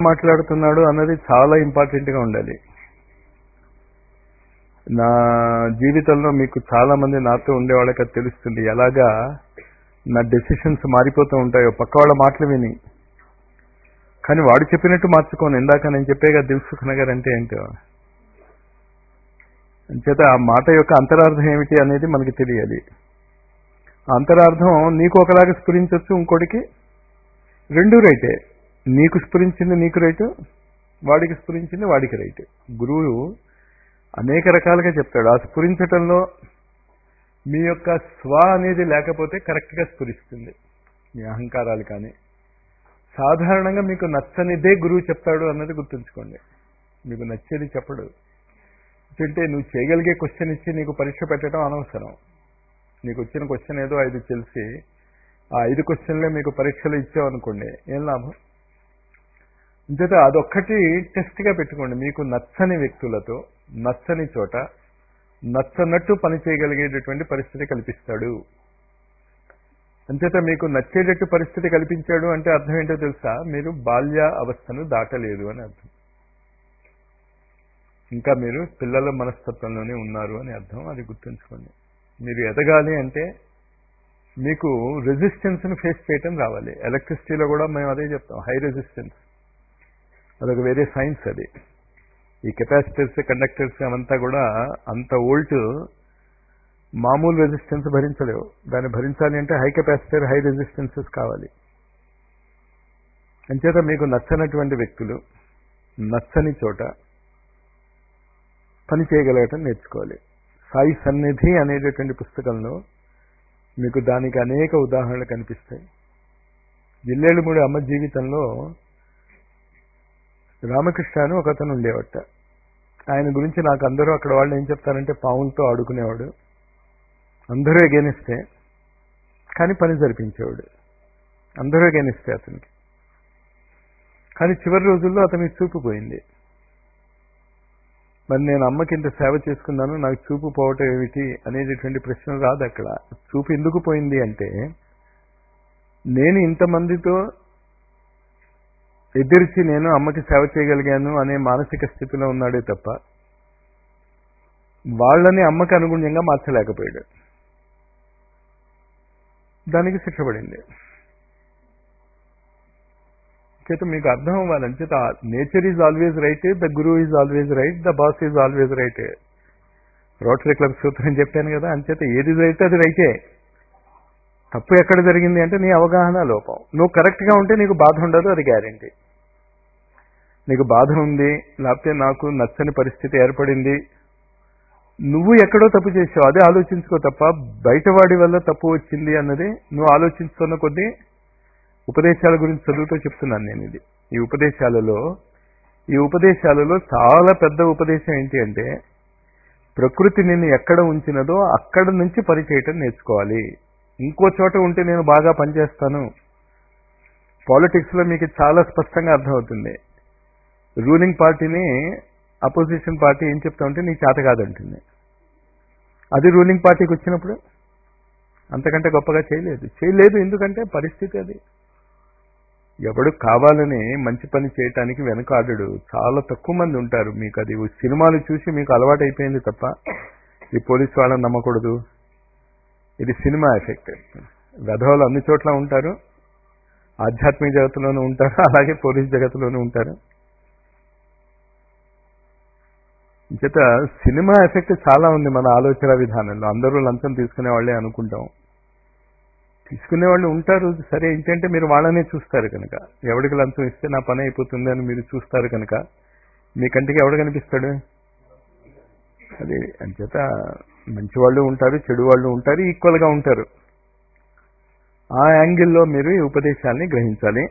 మాట్లాడుతున్నాడు అన్నది చాలా ఇంపార్టెంట్ గా ఉండాలి నా జీవితంలో మీకు చాలా మంది నాతో ఉండే వాళ్ళకి అది తెలుస్తుంది ఎలాగా నా డెసిషన్స్ మారిపోతూ ఉంటాయో పక్క వాళ్ళ మాటలు విని కానీ వాడు చెప్పినట్టు మార్చుకోను ఇందాక నేను చెప్పేగా దిల్సుఖ్ నగర్ అంటే ఏంటో అంచేత ఆ మాట యొక్క అంతరార్థం ఏమిటి అనేది మనకి తెలియాలి ఆ అంతరార్థం నీకు ఒకలాగా స్ఫురించవచ్చు ఇంకోటికి రెండు రైటే నీకు స్ఫురించింది నీకు రైటు వాడికి స్ఫురించింది వాడికి రైట్ గురువు అనేక రకాలుగా చెప్తాడు ఆ స్ఫురించటంలో మీ యొక్క స్వ అనేది లేకపోతే కరెక్ట్గా స్ఫురిస్తుంది మీ అహంకారాలు కానీ సాధారణంగా మీకు నచ్చనిదే గురువు చెప్తాడు అన్నది గుర్తుంచుకోండి మీకు నచ్చేది చెప్పడు అంటే నువ్వు చేయగలిగే క్వశ్చన్ ఇచ్చి నీకు పరీక్ష పెట్టడం అనవసరం నీకు వచ్చిన క్వశ్చన్ ఏదో ఐదు తెలిసి ఆ ఐదు క్వశ్చన్లే మీకు పరీక్షలు ఇచ్చామనుకోండి ఏం లాభం అంచేత అదొక్కటి టెస్ట్గా పెట్టుకోండి మీకు నచ్చని వ్యక్తులతో నచ్చని చోట నచ్చనట్టు పని చేయగలిగేటటువంటి పరిస్థితి కల్పిస్తాడు అంచేత మీకు నచ్చేటట్టు పరిస్థితి కల్పించాడు అంటే అర్థం ఏంటో తెలుసా మీరు బాల్య అవస్థను దాటలేదు అని అర్థం ఇంకా మీరు పిల్లల మనస్తత్వంలోనే ఉన్నారు అని అర్థం అది గుర్తుంచుకోండి మీరు ఎదగాలి అంటే మీకు రెసిస్టెన్స్ను ఫేస్ చేయటం రావాలి ఎలక్ట్రిసిటీలో కూడా మేము అదే చెప్తాం హై రెసిస్టెన్స్ అదొక వేరే సైన్స్ అది ఈ కెపాసిటర్స్ కండక్టర్స్ అవంతా కూడా అంత ఓల్ట్ మామూలు రెసిస్టెన్స్ భరించలేవు దాన్ని భరించాలి అంటే హై కెపాసిటర్ హై రెసిస్టెన్సెస్ కావాలి అంచేత మీకు నచ్చనటువంటి వ్యక్తులు నచ్చని చోట పని చేయగలగటం నేర్చుకోవాలి సాయి సన్నిధి అనేటటువంటి పుస్తకంలో మీకు దానికి అనేక ఉదాహరణలు కనిపిస్తాయి జిల్లేళ్ళమూడి అమ్మ జీవితంలో రామకృష్ణ అని ఒక అతను ఉండేవట ఆయన గురించి నాకు అందరూ అక్కడ వాళ్ళు ఏం చెప్తారంటే పావులతో ఆడుకునేవాడు అందరూ ఎగేనిస్తే కానీ పని జరిపించేవాడు అందరూ ఎగేనిస్తే అతనికి కానీ చివరి రోజుల్లో అతనికి చూపు పోయింది మరి నేను అమ్మకి ఇంత సేవ చేసుకున్నాను నాకు చూపు పోవటం ఏమిటి అనేటటువంటి ప్రశ్న రాదు అక్కడ చూపు ఎందుకు పోయింది అంటే నేను ఇంతమందితో ఎదిరిచి నేను అమ్మకి సేవ చేయగలిగాను అనే మానసిక స్థితిలో ఉన్నాడే తప్ప వాళ్ళని అమ్మకి అనుగుణ్యంగా మార్చలేకపోయాడు దానికి శిక్ష పడింది చేత మీకు అర్థం అవ్వాలని చేత nature is always right the గురువు is always right the boss is always right Rotary club సూత్రం చెప్పాను కదా అంచేత ఏది రైతే అది రైటే తప్పు ఎక్కడ జరిగింది అంటే నీ అవగాహన లోపం నువ్వు కరెక్ట్గా ఉంటే నీకు బాధ ఉండదు అది గ్యారంటీ నీకు బాధ ఉంది లేకపోతే నాకు నచ్చని పరిస్థితి ఏర్పడింది నువ్వు ఎక్కడో తప్పు చేసావు అదే ఆలోచించుకో తప్ప బయటవాడి వల్ల తప్పు వచ్చింది అన్నది నువ్వు ఆలోచిస్తున్న కొద్దీ ఉపదేశాల గురించి చదువుతూ చెప్తున్నాను నేను ఇది ఈ ఉపదేశాలలో ఈ ఉపదేశాలలో చాలా పెద్ద ఉపదేశం ఏంటి అంటే ప్రకృతి నిన్ను ఎక్కడ ఉంచినదో అక్కడ నుంచి పని చేయటం నేర్చుకోవాలి ఇంకో చోట ఉంటే నేను బాగా పనిచేస్తాను పాలిటిక్స్ లో మీకు చాలా స్పష్టంగా అర్థమవుతుంది రూలింగ్ పార్టీని అపోజిషన్ పార్టీ ఏం చెప్తా ఉంటే నీకు చేత కాదంటుంది అది రూలింగ్ పార్టీకి వచ్చినప్పుడు అంతకంటే గొప్పగా చేయలేదు చేయలేదు ఎందుకంటే పరిస్థితి అది ఎవడు కావాలని మంచి పని చేయటానికి వెనకాడడు చాలా తక్కువ మంది ఉంటారు మీకు అది సినిమాలు చూసి మీకు అలవాటు అయిపోయింది తప్ప ఈ పోలీసు వాళ్ళని నమ్మకూడదు ఇది సినిమా ఎఫెక్ట్ వెధవలు అన్ని చోట్ల ఉంటారు ఆధ్యాత్మిక జగత్తులోనూ ఉంటారు అలాగే పోలీస్ జగత్తులోనూ ఉంటారు చేత సినిమా ఎఫెక్ట్ చాలా ఉంది మన ఆలోచన విధానంలో అందరూ లంచం తీసుకునే వాళ్ళే అనుకుంటాం తీసుకునే వాళ్ళు ఉంటారు సరే ఏంటంటే మీరు వాళ్ళనే చూస్తారు కనుక ఎవడికి లంచం ఇస్తే నా పని అయిపోతుంది అని మీరు చూస్తారు కనుక మీ కంటికి ఎవడు కనిపిస్తాడు అది అంచేత మంచి వాళ్ళు ఉంటారు చెడు వాళ్ళు ఉంటారు ఈక్వల్గా ఉంటారు ఆ యాంగిల్లో మీరు ఈ ఉపదేశాన్ని గ్రహించాలి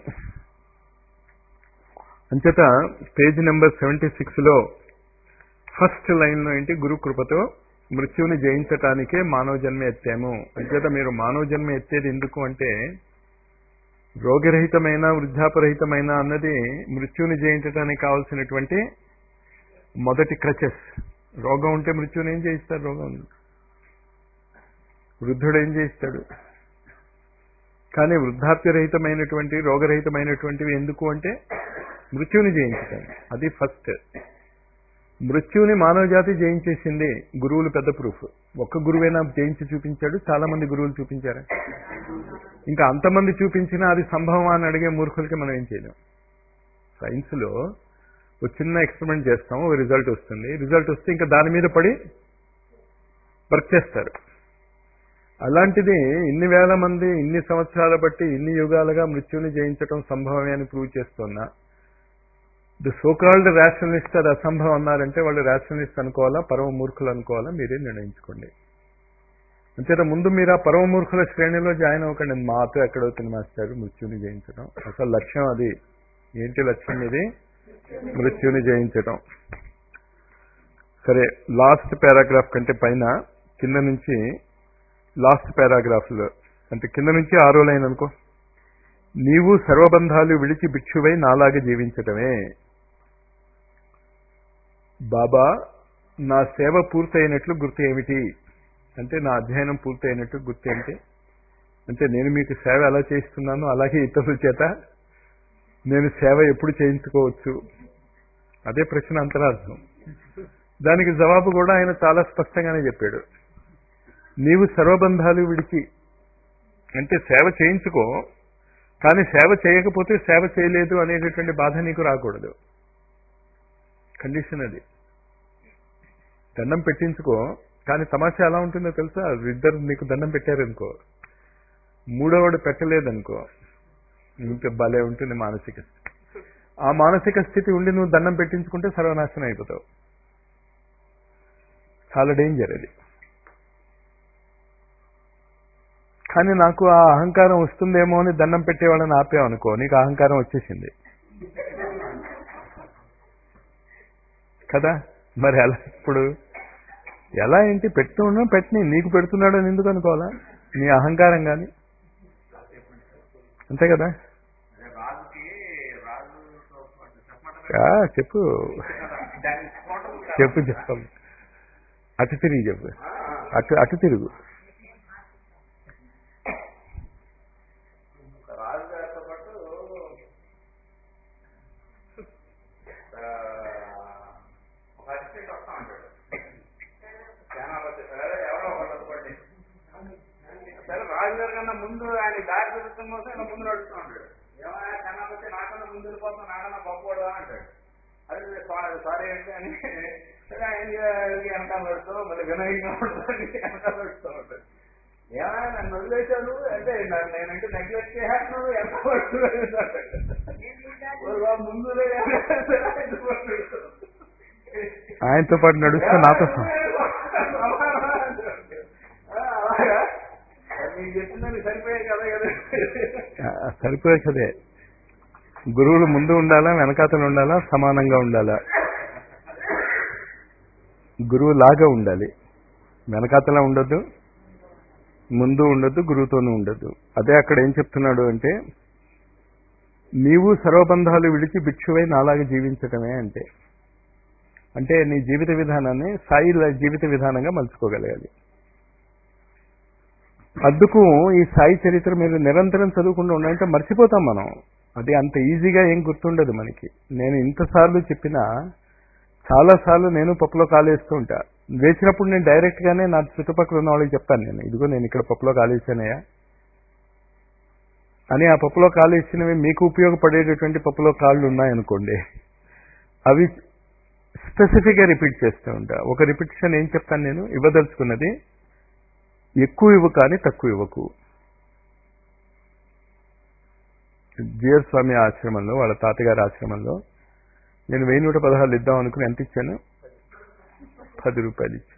అంచేత పేజ్ నెంబర్ సెవెంటీ సిక్స్లో ఫస్ట్ లైన్లో ఏంటి గురు కృపతో మృత్యువుని జయించటానికే మానవ జన్మ ఎత్తాము అంచేత మీరు మానవ జన్మ ఎత్తేది ఎందుకు అంటే రోగరహితమైన వృద్ధాపరహితమైన అన్నది మృత్యువుని జయించడానికి కావాల్సినటువంటి మొదటి క్రచెస్ రోగం ఉంటే మృత్యువుని ఏం చేయిస్తారు రోగం వృద్ధుడు ఏం చేయిస్తాడు కానీ వృద్ధాప్యరహితమైనటువంటి రోగరహితమైనటువంటివి ఎందుకు అంటే మృత్యువుని జయించటం అది ఫస్ట్ మృత్యువుని మానవ జాతి జయించేసింది గురువులు పెద్ద ప్రూఫ్ ఒక్క గురువైనా జయించి చూపించాడు చాలా మంది గురువులు చూపించారు ఇంకా అంతమంది చూపించినా అది సంభవం అని అడిగే మూర్ఖులకి మనం ఏం చేయలేం సైన్స్ లో ఒక చిన్న ఎక్స్పెరిమెంట్ చేస్తాం ఒక రిజల్ట్ వస్తుంది రిజల్ట్ వస్తే ఇంకా దాని మీద పడి వర్క్ చేస్తారు అలాంటిది ఇన్ని వేల మంది ఇన్ని సంవత్సరాల బట్టి ఇన్ని యుగాలుగా మృత్యుని జయించడం సంభవమే అని ప్రూవ్ చేస్తున్నా ది సోకాల్డ్ రేషనలిస్ట్ అది అసంభవం అన్నారంటే వాళ్ళు రేషనలిస్ట్ అనుకోవాలా పరమ మూర్ఖులు అనుకోవాలా మీరే నిర్ణయించుకోండి అంతేత ముందు మీరు ఆ పరమ మూర్ఖుల శ్రేణిలో జాయిన్ అవ్వకండి మాతో ఎక్కడవుతుంది మాస్టర్ మృత్యుని జయించడం అసలు లక్ష్యం అది ఏంటి లక్ష్యం ఇది మృత్యుని జయించడం సరే లాస్ట్ పారాగ్రాఫ్ కంటే పైన కింద నుంచి లాస్ట్ పారాగ్రాఫ్లో అంటే కింద నుంచి ఆరో లైన్ అనుకో నీవు సర్వబంధాలు విడిచి భిక్షువై నాలాగా జీవించటమే బాబా నా సేవ పూర్తయినట్లు గుర్తు ఏమిటి అంటే నా అధ్యయనం పూర్తయినట్టు గుర్తు ఏమిటి అంటే నేను మీకు సేవ ఎలా చేస్తున్నానో అలాగే ఇతరుల చేత నేను సేవ ఎప్పుడు చేయించుకోవచ్చు అదే ప్రశ్న అంతరార్థం దానికి జవాబు కూడా ఆయన చాలా స్పష్టంగానే చెప్పాడు నీవు సర్వబంధాలు విడిచి అంటే సేవ చేయించుకో కానీ సేవ చేయకపోతే సేవ చేయలేదు అనేటటువంటి బాధ నీకు రాకూడదు కండిషన్ అది దండం పెట్టించుకో కానీ తమాషా ఎలా ఉంటుందో తెలుసా ఇద్దరు నీకు దండం పెట్టారనుకో మూడోవాడు పెట్టలేదనుకో ఇంత భలే ఉంటుంది మానసిక స్థితి ఆ మానసిక స్థితి ఉండి నువ్వు దండం పెట్టించుకుంటే సర్వనాశనం అయిపోతావు చాలా డేంజర్ అది కానీ నాకు ఆ అహంకారం వస్తుందేమో అని దండం పెట్టేవాళ్ళని ఆపేవనుకో నీకు అహంకారం వచ్చేసింది కదా మరి ఎలా ఇప్పుడు ఎలా ఏంటి పెడుతూ ఉన్నా పెట్టని నీకు పెడుతున్నాడు అని ఎందుకు అనుకోవాలా నీ అహంకారం కానీ అంతే కదా ఆ, చెప్పు చెప్పు చెప్పాలి అటు తిరిగి చెప్పు అటు అటు తిరుగు రాజుగారితో పాటు ఆ, ఒక అసిస్టెంట్ వస్తా ఉంటాడు సేనాపతి సరే ఎవరో ఒకళ్ళు అనుకోండి సరే రాజుగారి కన్నా ముందు ఆయన దారి చూపించడం కోసం ఆయన ముందు నడుస్తూ ఉంటాడు ఏమైనా సేనాపతి నాకన్నా ముందు వెళ్ళిపోతాం నాకన్నా గొప్పవాడు అంటాడు అదే సారీ సారీ అంటే అని సరే ఆయన వెనకాల నడుస్తూ మళ్ళీ వినయంగా ఉంటుంది వెనకాల నడుస్తూ ఉంటాడు ఏమైనా నన్ను వదిలేశాడు అంటే నన్ను నేనంటే నెగ్లెక్ట్ చేస్తున్నాడు ఎంత ముందు ఆయనతో పాటు నడుస్తూ నాతో సహా. అలాగా నీకు చెప్పిందని సరిపోయాయి కదా కదా ఆ, సరిపోయేదే గురువులు ముందు ఉండాలా వెనకాతలు ఉండాలా సమానంగా ఉండాలా గురువు లాగా ఉండాలి వెనకాతల ఉండొద్దు ముందు ఉండొద్దు గురువుతోనూ ఉండొద్దు అదే అక్కడ ఏం చెప్తున్నాడు అంటే నీవు సర్వబంధాలు విడిచి భిక్షువై నాలాగా జీవించటమే అంటే అంటే నీ జీవిత విధానాన్ని సాయి ల- జీవిత విధానంగా మలుచుకోగలగాలి అందుకు ఈ సాయి చరిత్ర మీరు నిరంతరం చదువుకుంటూ ఉండాలంటే మర్చిపోతాం మనం అది అంత ఈజీగా ఏం గుర్తుండదు మనకి నేను ఇంతసార్లు చెప్పినా చాలా సార్లు నేను పప్పులో కాలేస్తూ ఉంటా వేసినప్పుడు నేను డైరెక్ట్ గానే నా చుట్టుపక్కల ఉన్న వాళ్ళకి చెప్తాను నేను ఇదిగో నేను ఇక్కడ పప్పులో కాలేసానయ్యా అని ఆ పప్పులో కాలేసినవి మీకు ఉపయోగపడేటటువంటి పప్పులో కాళ్ళు ఉన్నాయనుకోండి అవి స్పెసిఫిక్ గా రిపీట్ చేస్తూ ఉంటా ఒక రిపిటిషన్ ఏం చెప్తాను నేను ఇవ్వదలుచుకున్నది ఎక్కువ ఇవ్వు కానీ తక్కువ ఇవ్వకు జియర్ స్వామి ఆశ్రమంలో వాళ్ళ తాతగారి ఆశ్రమంలో నేను వెయ్యి నూట పదహారులు ఇద్దాం అనుకుని ఎంత ఇచ్చాను పది రూపాయలు ఇచ్చాను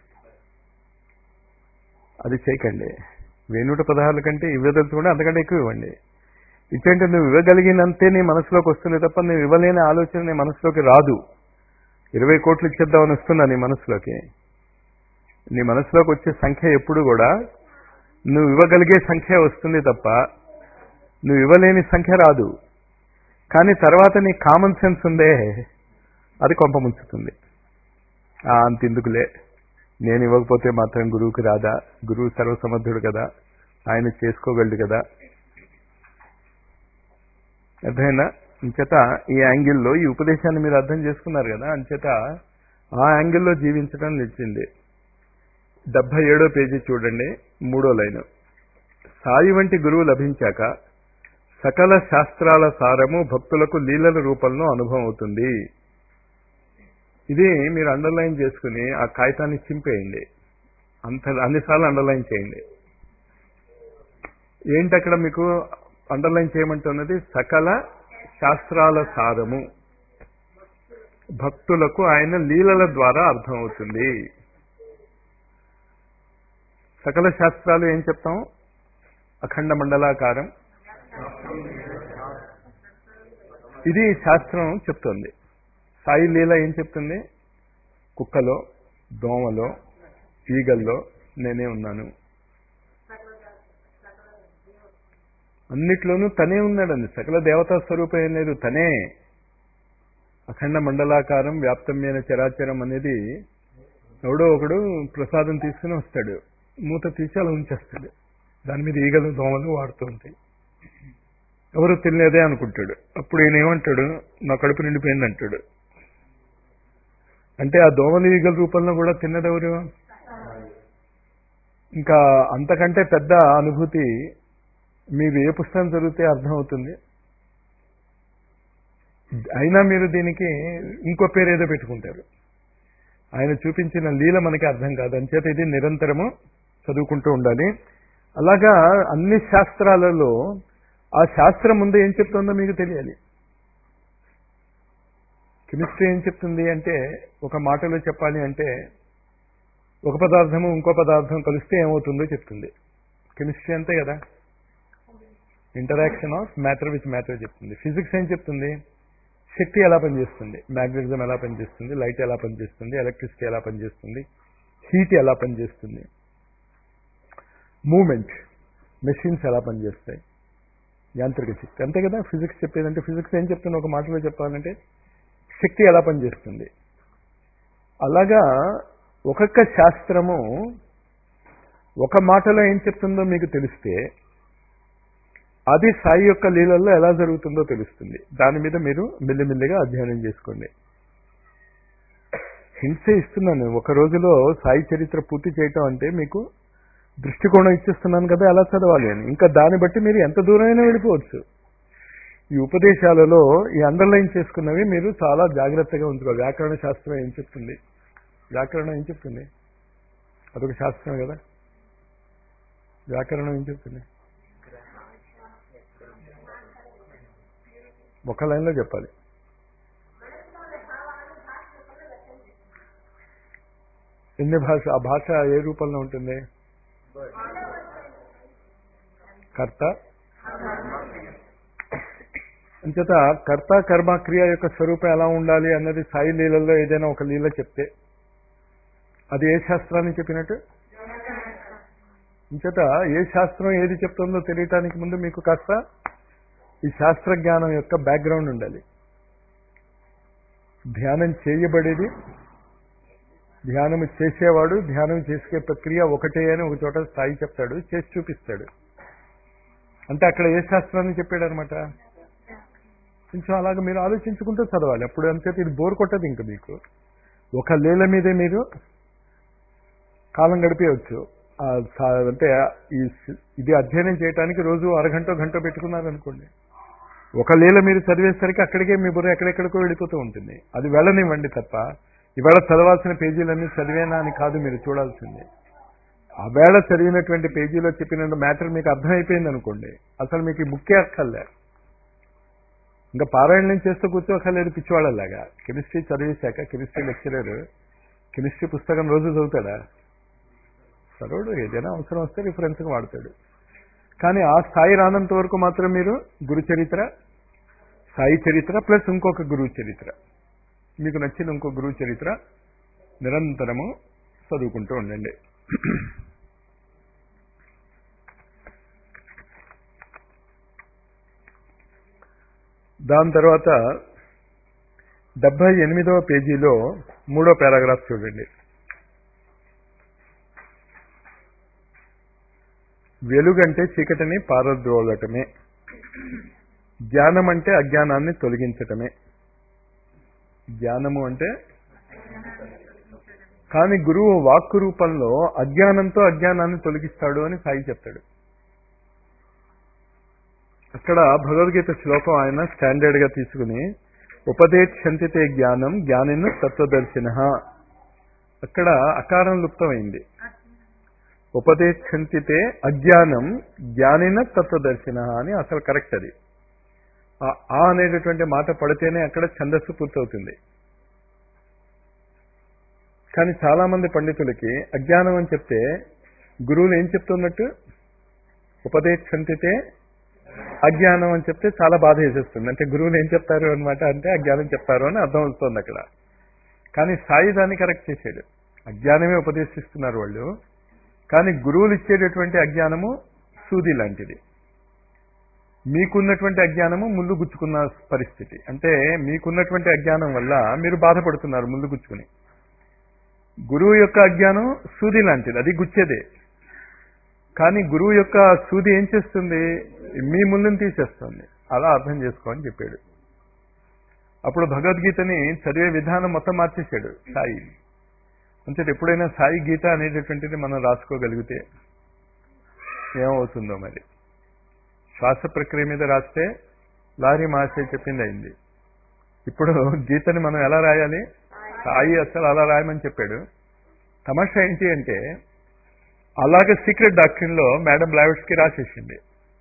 అది చేయకండి వెయ్యి నూట పదహారుల కంటే ఇవ్వదలుచుకుంటే అంతకంటే ఎక్కువ ఇవ్వండి ఇచ్చంటే నువ్వు ఇవ్వగలిగినంతే నీ మనసులోకి వస్తుంది తప్ప నువ్వు ఇవ్వలేని ఆలోచన నీ మనసులోకి రాదు ఇరవై కోట్లు ఇచ్చేద్దామని వస్తుందా నీ మనసులోకి నీ మనసులోకి వచ్చే సంఖ్య ఎప్పుడు కూడా నువ్వు ఇవ్వగలిగే సంఖ్య వస్తుంది తప్ప నువ్వు ఇవ్వలేని సంఖ్య రాదు కానీ తర్వాత నీ కామన్ సెన్స్ ఉందే అది కొంప ముంచుతుంది ఆ, అంతెందుకులే నేను ఇవ్వకపోతే మాత్రం గురువుకి రాదా గురువు సర్వసమర్థుడు కదా ఆయన చేసుకోగలడు కదా అర్థమైందా అంచేత ఈ యాంగిల్లో ఈ ఉపదేశాన్ని మీరు అర్థం చేసుకున్నారు కదా అంచేత ఆ యాంగిల్లో జీవించడం నిలిచింది డెబ్బై ఏడో పేజీ చూడండి మూడో లైన్ సాయి వంటి గురువు లభించాక సకల శాస్త్రాల సారము భక్తులకు లీలల రూపంలో అనుభవం అవుతుంది ఇది మీరు అండర్లైన్ చేసుకుని ఆ కాగితాన్ని చింపేయండి అంత అన్నిసార్లు అండర్లైన్ చేయండి ఏంటి అక్కడ మీకు అండర్లైన్ చేయమంటున్నది సకల శాస్త్రాల సారము భక్తులకు ఆయన లీలల ద్వారా అర్థమవుతుంది సకల శాస్త్రాలు ఏం చెప్తాం అఖండ మండలాకారం ఇది శాస్త్రం చెప్తుంది సాయి లీల ఏం చెప్తుంది కుక్కలో దోమలో ఈగల్లో నేనే ఉన్నాను అన్నిట్లోనూ తనే ఉన్నాడండి సకల దేవతా స్వరూపం ఏం లేదు తనే అఖండ మండలాకారం వ్యాప్తమైన చరాచరం అనేది ఎవడో ఒకడు ప్రసాదం తీసుకుని వస్తాడు మూత తీసి అలా ఉంచేస్తాడు దాని మీద ఈగలు దోమలు వాడుతూ ఉంటాయి ఎవరు తినలేదే అనుకుంటాడు అప్పుడు ఈయన ఏమంటాడు నా కడుపు నిండిపోయింది అంటాడు అంటే ఆ దోమలు ఈగల రూపంలో కూడా తిన్నది ఎవరు ఇంకా అంతకంటే పెద్ద అనుభూతి మీరు ఏ పుస్తకం చదివితే అర్థమవుతుంది అయినా మీరు దీనికి ఇంకో పేరు ఏదో పెట్టుకుంటారు ఆయన చూపించిన లీల మనకి అర్థం కాదు అంచేత ఇది నిరంతరము చదువుకుంటూ ఉండాలి అలాగా అన్ని శాస్త్రాలలో ఆ శాస్త్రం ముందు ఏం చెప్తుందో మీకు తెలియాలి కెమిస్ట్రీ ఏం చెప్తుంది అంటే ఒక మాటలో చెప్పాలి అంటే ఒక పదార్థము ఇంకో పదార్థం కలిస్తే ఏమవుతుందో చెప్తుంది కెమిస్ట్రీ అంతే కదా interaction of matter with matter చెప్తుంది ఫిజిక్స్ ఏం చెప్తుంది శక్తి ఎలా పనిచేస్తుంది మ్యాగ్నెటిజం ఎలా పనిచేస్తుంది లైట్ ఎలా పనిచేస్తుంది ఎలక్ట్రిసిటీ ఎలా పనిచేస్తుంది హీట్ ఎలా పనిచేస్తుంది మూమెంట్ మెషిన్స్ ఎలా పనిచేస్తాయి యాంత్రిక శక్తి అంతే కదా ఫిజిక్స్ చెప్పేదంటే ఫిజిక్స్ ఏం చెప్తుంది ఒక మాటలో చెప్పాలంటే శక్తి ఎలా పనిచేస్తుంది అలాగా ఒక్కొక్క శాస్త్రము ఒక మాటలో ఏం చెప్తుందో మీకు తెలిస్తే అది సాయి యొక్క లీలల్లో ఎలా జరుగుతుందో తెలుస్తుంది దాని మీద మీరు మెల్లిమెల్లిగా అధ్యయనం చేసుకోండి హింస ఇస్తున్నాను ఒక రోజులో సాయి చరిత్ర పూర్తి చేయటం అంటే మీకు దృష్టికోణం ఇచ్చేస్తున్నాను కదా ఎలా చదవాలి అని ఇంకా దాన్ని బట్టి మీరు ఎంత దూరమైనా వెళ్ళిపోవచ్చు ఈ ఉపదేశాలలో ఈ అండర్లైన్ చేసుకున్నవి మీరు చాలా జాగ్రత్తగా ఉంచుకోవాలి వ్యాకరణ శాస్త్రం ఏం చెప్తుంది వ్యాకరణం ఏం చెప్తుంది అదొక శాస్త్రం కదా వ్యాకరణం ఏం చెప్తుంది ఒక లైన్లో చెప్పాలి ఎన్ని భాష ఆ భాష ఏ రూపంలో ఉంటుంది కర్త అంచేత కర్త కర్మ క్రియ యొక్క స్వరూపం ఎలా ఉండాలి అన్నది సాయి లీలల్లో ఏదైనా ఒక లీల చెప్తే అది ఏ శాస్త్రాన్ని చెప్పినట్టు అంచేత ఏ శాస్త్రం ఏది చెప్తుందో తెలియటానికి ముందు మీకు కాస్త ఈ శాస్త్ర జ్ఞానం యొక్క బ్యాక్గ్రౌండ్ ఉండాలి ధ్యానం చేయబడేది ధ్యానం చేసేవాడు ధ్యానం చేసే ప్రక్రియ ఒకటే అని ఒక చోట స్థాయి చెప్తాడు చేసి చూపిస్తాడు అంటే అక్కడ ఏ శాస్త్రాన్ని చెప్పాడు అనమాట కొంచెం అలాగ మీరు ఆలోచించుకుంటూ చదవాలి అప్పుడు అంతే ఇది బోర్ కొట్టదు ఇంక మీకు ఒక లీల మీదే మీరు కాలం గడిపేయచ్చు ఆ సా- అంటే ఈ స్- ఇది అధ్యయనం చేయడానికి రోజు అరగంట గంట పెట్టుకున్నారనుకోండి ఒక లీల మీరు చదివేసరికి అక్కడికే మీ బుర్ర ఎక్కడెక్కడికో వెళ్ళిపోతూ ఉంటుంది అది వెళ్ళనివ్వండి తప్ప ఇవాళ చదవాల్సిన పేజీలన్నీ చదివేనా అని కాదు మీరు చూడాల్సింది ఆ వేళ చదివినటువంటి పేజీలో చెప్పిన మ్యాటర్ మీకు అర్థమైపోయింది అనుకోండి అసలు మీకు ఈ బుక్కే అక్కర్లే ఇంకా పారాయణం చేస్తూ కూర్చోకర్లేదు పిచ్చివాళ్ళలాగా కెమిస్ట్రీ చదివేశాక కెమిస్ట్రీ లెక్చరర్ కెమిస్ట్రీ పుస్తకం రోజు చదువుతాడా చదవడు ఏదైనా అవసరం వస్తే రిఫరెన్స్గా వాడతాడు కానీ ఆ స్థాయి రానంత వరకు మాత్రం మీరు గురు చరిత్ర సాయి చరిత్ర ప్లస్ ఇంకొక గురువు చరిత్ర మీకు నచ్చిన ఇంకో గురువు చరిత్ర నిరంతరము చదువుకుంటూ ఉండండి దాని తర్వాత డెబ్బై ఎనిమిదవ పేజీలో మూడో పారాగ్రాఫ్ చూడండి వెలుగంటే చీకటిని పారద్రోలటమే జ్ఞానం అంటే అజ్ఞానాన్ని తొలగించటమే జ్ఞానము అంటే కానీ గురువు వాక్కు రూపంలో అజ్ఞానంతో అజ్ఞానాన్ని తొలగిస్తాడు అని సాయి చెప్తాడు అక్కడ భగవద్గీత శ్లోకం ఆయన స్టాండర్డ్ గా తీసుకుని ఉపదేశంతితే జ్ఞానం జ్ఞానిన తత్వదర్శిన అక్కడ అకారం లుప్తమైంది ఉపదేశంతితే అజ్ఞానం జ్ఞానిన తత్వదర్శిన అని అసలు కరెక్ట్ అది ఆ ఆ అనేటటువంటి మాట పడితేనే అక్కడ ఛందస్సు పూర్తవుతుంది కానీ చాలా మంది పండితులకి అజ్ఞానం అని చెప్తే గురువులు ఏం చెప్తున్నట్టు ఉపదేశంతితే అజ్ఞానం అని చెప్తే చాలా బాధ వేసేస్తుంది అంటే గురువులు ఏం చెప్తారు అనమాట అంటే అజ్ఞానం చెప్తారు అని అర్థం అవుతుంది అక్కడ కానీ సాయి దాన్ని కరెక్ట్ చేశాడు అజ్ఞానమే ఉపదేశిస్తున్నారు వాళ్ళు కానీ గురువులు ఇచ్చేటటువంటి అజ్ఞానము సూది లాంటిది మీకున్నటువంటి అజ్ఞానము ముళ్ళు గుచ్చుకున్న పరిస్థితి అంటే మీకున్నటువంటి అజ్ఞానం వల్ల మీరు బాధపడుతున్నారు ముళ్ళు గుచ్చుకుని గురువు యొక్క అజ్ఞానం సూది లాంటిది అది గుచ్చేదే కానీ గురువు యొక్క సూది ఏం చేస్తుంది మీ ముళ్ళని తీసేస్తుంది అలా అర్థం చేసుకోమని చెప్పాడు అప్పుడు భగవద్గీతని చదివే విధానం మొత్తం మార్చేశాడు సాయి అంటే ఎప్పుడైనా సాయి గీత అనేటటువంటిది మనం రాసుకోగలిగితే ఏమవుతుందో మరి శ్వాస ప్రక్రియ మీద రాస్తే లారీ మాసే చెప్పింది అయింది ఇప్పుడు గీతని మనం ఎలా రాయాలి సాయి అసలు అలా రాయమని చెప్పాడు తమాషా ఏంటి అంటే అలాగే సీక్రెట్ డాక్టరీన్ లో మేడం బ్లావెట్స్ కి రాసేసింది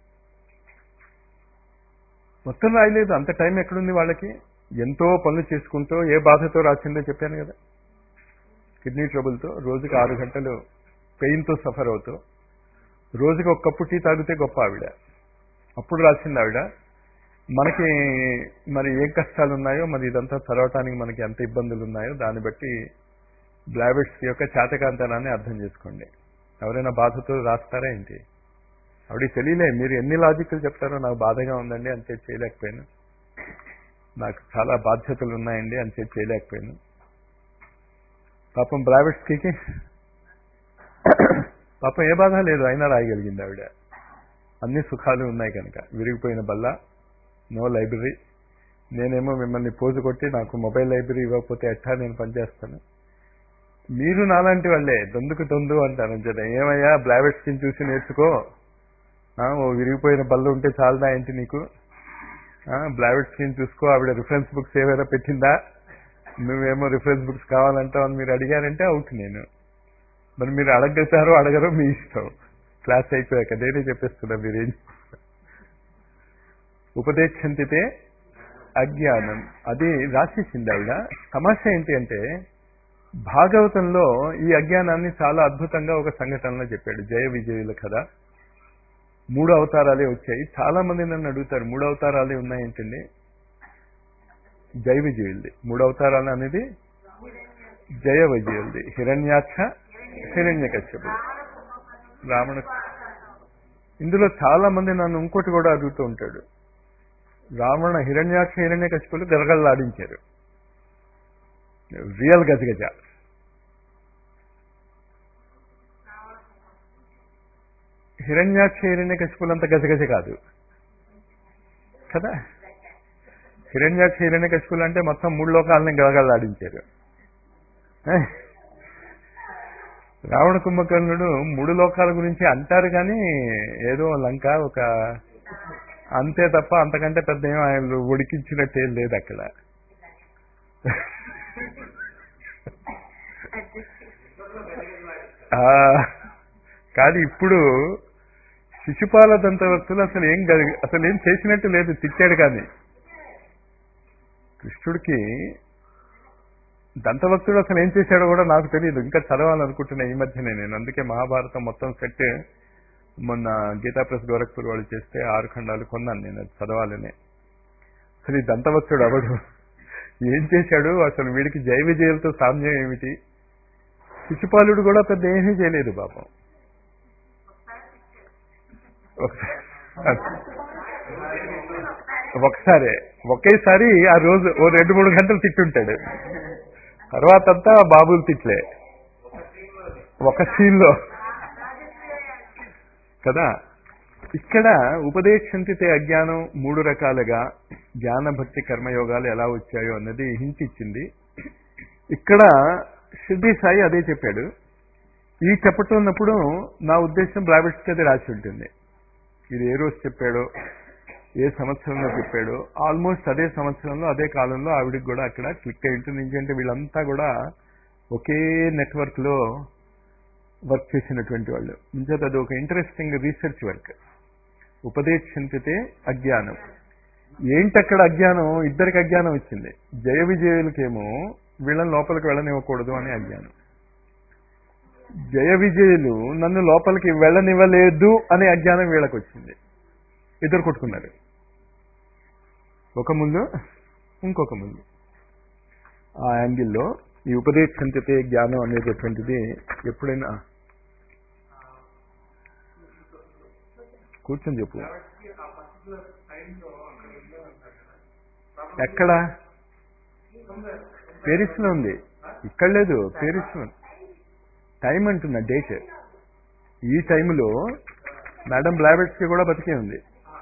మొత్తం రాయలేదు అంత టైం ఎక్కడుంది వాళ్ళకి ఎంతో పనులు చేసుకుంటూ ఏ బాధతో రాసిందో చెప్పాను కదా కిడ్నీ ట్రబుల్తో రోజుకి ఆరు గంటలు పెయిన్తో సఫర్ అవుతూ రోజుకి ఒక కప్పు టీ తాగితే గొప్ప ఆవిడ అప్పుడు రాసింది ఆవిడ మనకి మరి ఏం కష్టాలు ఉన్నాయో మరి ఇదంతా చదవటానికి మనకి ఎంత ఇబ్బందులు ఉన్నాయో దాన్ని బట్టి బ్లాబెట్స్ యొక్క చేతకాంతనాన్ని అర్థం చేసుకోండి ఎవరైనా బాధతో రాస్తారా ఏంటి ఆవిడకి తెలియలే మీరు ఎన్ని లాజిక్లు చెప్తారో నాకు బాధగా ఉందండి అంతే చేయలేకపోయాను నాకు చాలా బాధ్యతలు ఉన్నాయండి అంతే చేయలేకపోయాను పాపం బ్లాబెట్స్కి పాపం ఏ బాధ లేదు అయినా రాయగలిగింది ఆవిడ అన్ని సుఖాలు ఉన్నాయి కనుక విరిగిపోయిన బల్ల నో లైబ్రరీ నేనేమో మిమ్మల్ని పోజు కొట్టి నాకు మొబైల్ లైబ్రరీ ఇవ్వకపోతే ఎట్టా నేను పనిచేస్తాను మీరు నాలాంటి వాళ్ళే దొందుకు దొందు అంటారు అంతే ఏమయ్యా బ్లావెట్ స్కిన్ చూసి నేర్చుకో ఆ, ఓ విరిగిపోయిన బల్ల ఉంటే చాలదా ఏంటి నీకు బ్లావెట్ స్కిన్ చూసుకో ఆవిడ రిఫరెన్స్ బుక్స్ ఏమైనా పెట్టిందా నువ్వేమో రిఫరెన్స్ బుక్స్ కావాలంటావు అని మీరు అడిగారంటే అవుట్ నేను మరి మీరు అడగతారో అడగరో మీ ఇష్టం క్లాస్ అయిపోయాక నేనే చెప్పేస్తున్నా మీరేం ఉపదేశంతితే అజ్ఞానం అది రాసేసింది ఆవిడ సమస్య ఏంటి అంటే భాగవతంలో ఈ అజ్ఞానాన్ని చాలా అద్భుతంగా ఒక సంఘటనలో చెప్పాడు జయ విజయుల కథ మూడు అవతారాలే వచ్చాయి చాలా మంది నన్ను అడుగుతారు మూడు అవతారాలే ఉన్నాయేంటండి జయ విజయుల్ది మూడు అవతారాలు అనేది జయ విజయుల్ది హిరణ్యాక్ష హిరణ్య కశ్యపుడు రావణ ఇందులో చాలా మంది నన్ను ఇంకోటి కూడా అడుగుతూ ఉంటాడు రావణ హిరణ్యాక్ష హిరణ్య కశ్యపులు గలగల్లాడించారు రియల్ గజగజ హిరణ్యాక్ష హిరణ్య కశ్యపులంత గజగజ కాదు కదా హిరణ్యాక్ష హిరణ్య కశ్యపులు అంటే మొత్తం మూడు లోకాలని గలగల్లాడించారు ఏ? రావణ కుంభకర్ణుడు మూడు లోకాల గురించి అంటారు కానీ ఏదో లంక ఒక అంతే తప్ప అంతకంటే పెద్ద ఏం ఆయన ఉడికించినట్టు ఏం లేదు అక్కడ ఆ, కానీ ఇప్పుడు శిశుపాల దంతవర్తులు అసలు ఏం గ- అసలు ఏం చేసినట్టు లేదు తిట్టాడు కానీ కృష్ణుడికి దంతభక్తుడు అసలు ఏం చేశాడో కూడా నాకు తెలియదు ఇంకా చదవాలనుకుంటున్నా ఈ మధ్యనే నేను అందుకే మహాభారతం మొత్తం సెట్ మొన్న గీతా ప్రెస్ గోరఖ్పూర్ వాళ్ళు చేస్తే ఆరు ఖండాలు కొన్నాను నేను అది చదవాలని అసలు ఈ దంతభక్తుడు అవడు ఏం చేశాడు అసలు వీడికి జయ విజయాలతో సామ్యం ఏమిటి శిశుపాలుడు కూడా పెద్ద ఏమీ చేయలేదు పాపం ఒకసారి ఒకేసారి ఆ రోజు ఓ రెండు మూడు గంటలు తిట్టుంటాడు తర్వాత అంతా బాబులు తిట్లే ఒక సీన్ లో కదా ఇక్కడ ఉపదేశంతితే అజ్ఞానం మూడు రకాలుగా జ్ఞాన భక్తి కర్మయోగాలు ఎలా వచ్చాయో అన్నది హింట్ ఇచ్చింది ఇక్కడ షిర్డీ సాయి అదే చెప్పాడు ఈ చెప్పటున్నప్పుడు నా ఉద్దేశం బ్రాబిట్స్కి అది రాసి ఉంటుంది ఇది ఏ రోజు చెప్పాడో ఏ సంవత్సరంలో చెప్పాడో ఆల్మోస్ట్ అదే సంవత్సరంలో అదే కాలంలో ఆవిడికి కూడా అక్కడ క్లిక్ అయి ఉంటుంది ఎందుకంటే వీళ్ళంతా కూడా ఒకే నెట్వర్క్ లో వర్క్ చేసినటువంటి వాళ్ళు ఇంచేత అది ఒక ఇంట్రెస్టింగ్ రీసెర్చ్ వర్క్ ఉపదేశంతితే అజ్ఞానం ఏంటక్కడ అజ్ఞానం ఇద్దరికి అజ్ఞానం వచ్చింది జయ విజయులకేమో వీళ్ళని లోపలికి వెళ్ళనివ్వకూడదు అనే అజ్ఞానం జయ విజయులు నన్ను లోపలికి వెళ్ళనివ్వలేదు అనే అజ్ఞానం వీళ్ళకి వచ్చింది ఇద్దరు కొట్టుకున్నారు ఒక ముందు ఇంకొక ముందు ఆ యాంగిల్లో ఈ ఉపదేశంతితే జ్ఞానం అనేటటువంటిది ఎప్పుడైనా కూర్చొని చెప్పు కాబట్టి ఆ పర్టికులర్ టైంలో అక్కడ ఉందో అంటారు కదా ఎక్కడ పేరిస్ లో ఉంది ఇక్కడ లేదు పేరిస్ లో టైం అంటున్నా డేట్ ఈ టైంలో మేడం బ్లాబెట్స్ కి కూడా బతికే ఉంది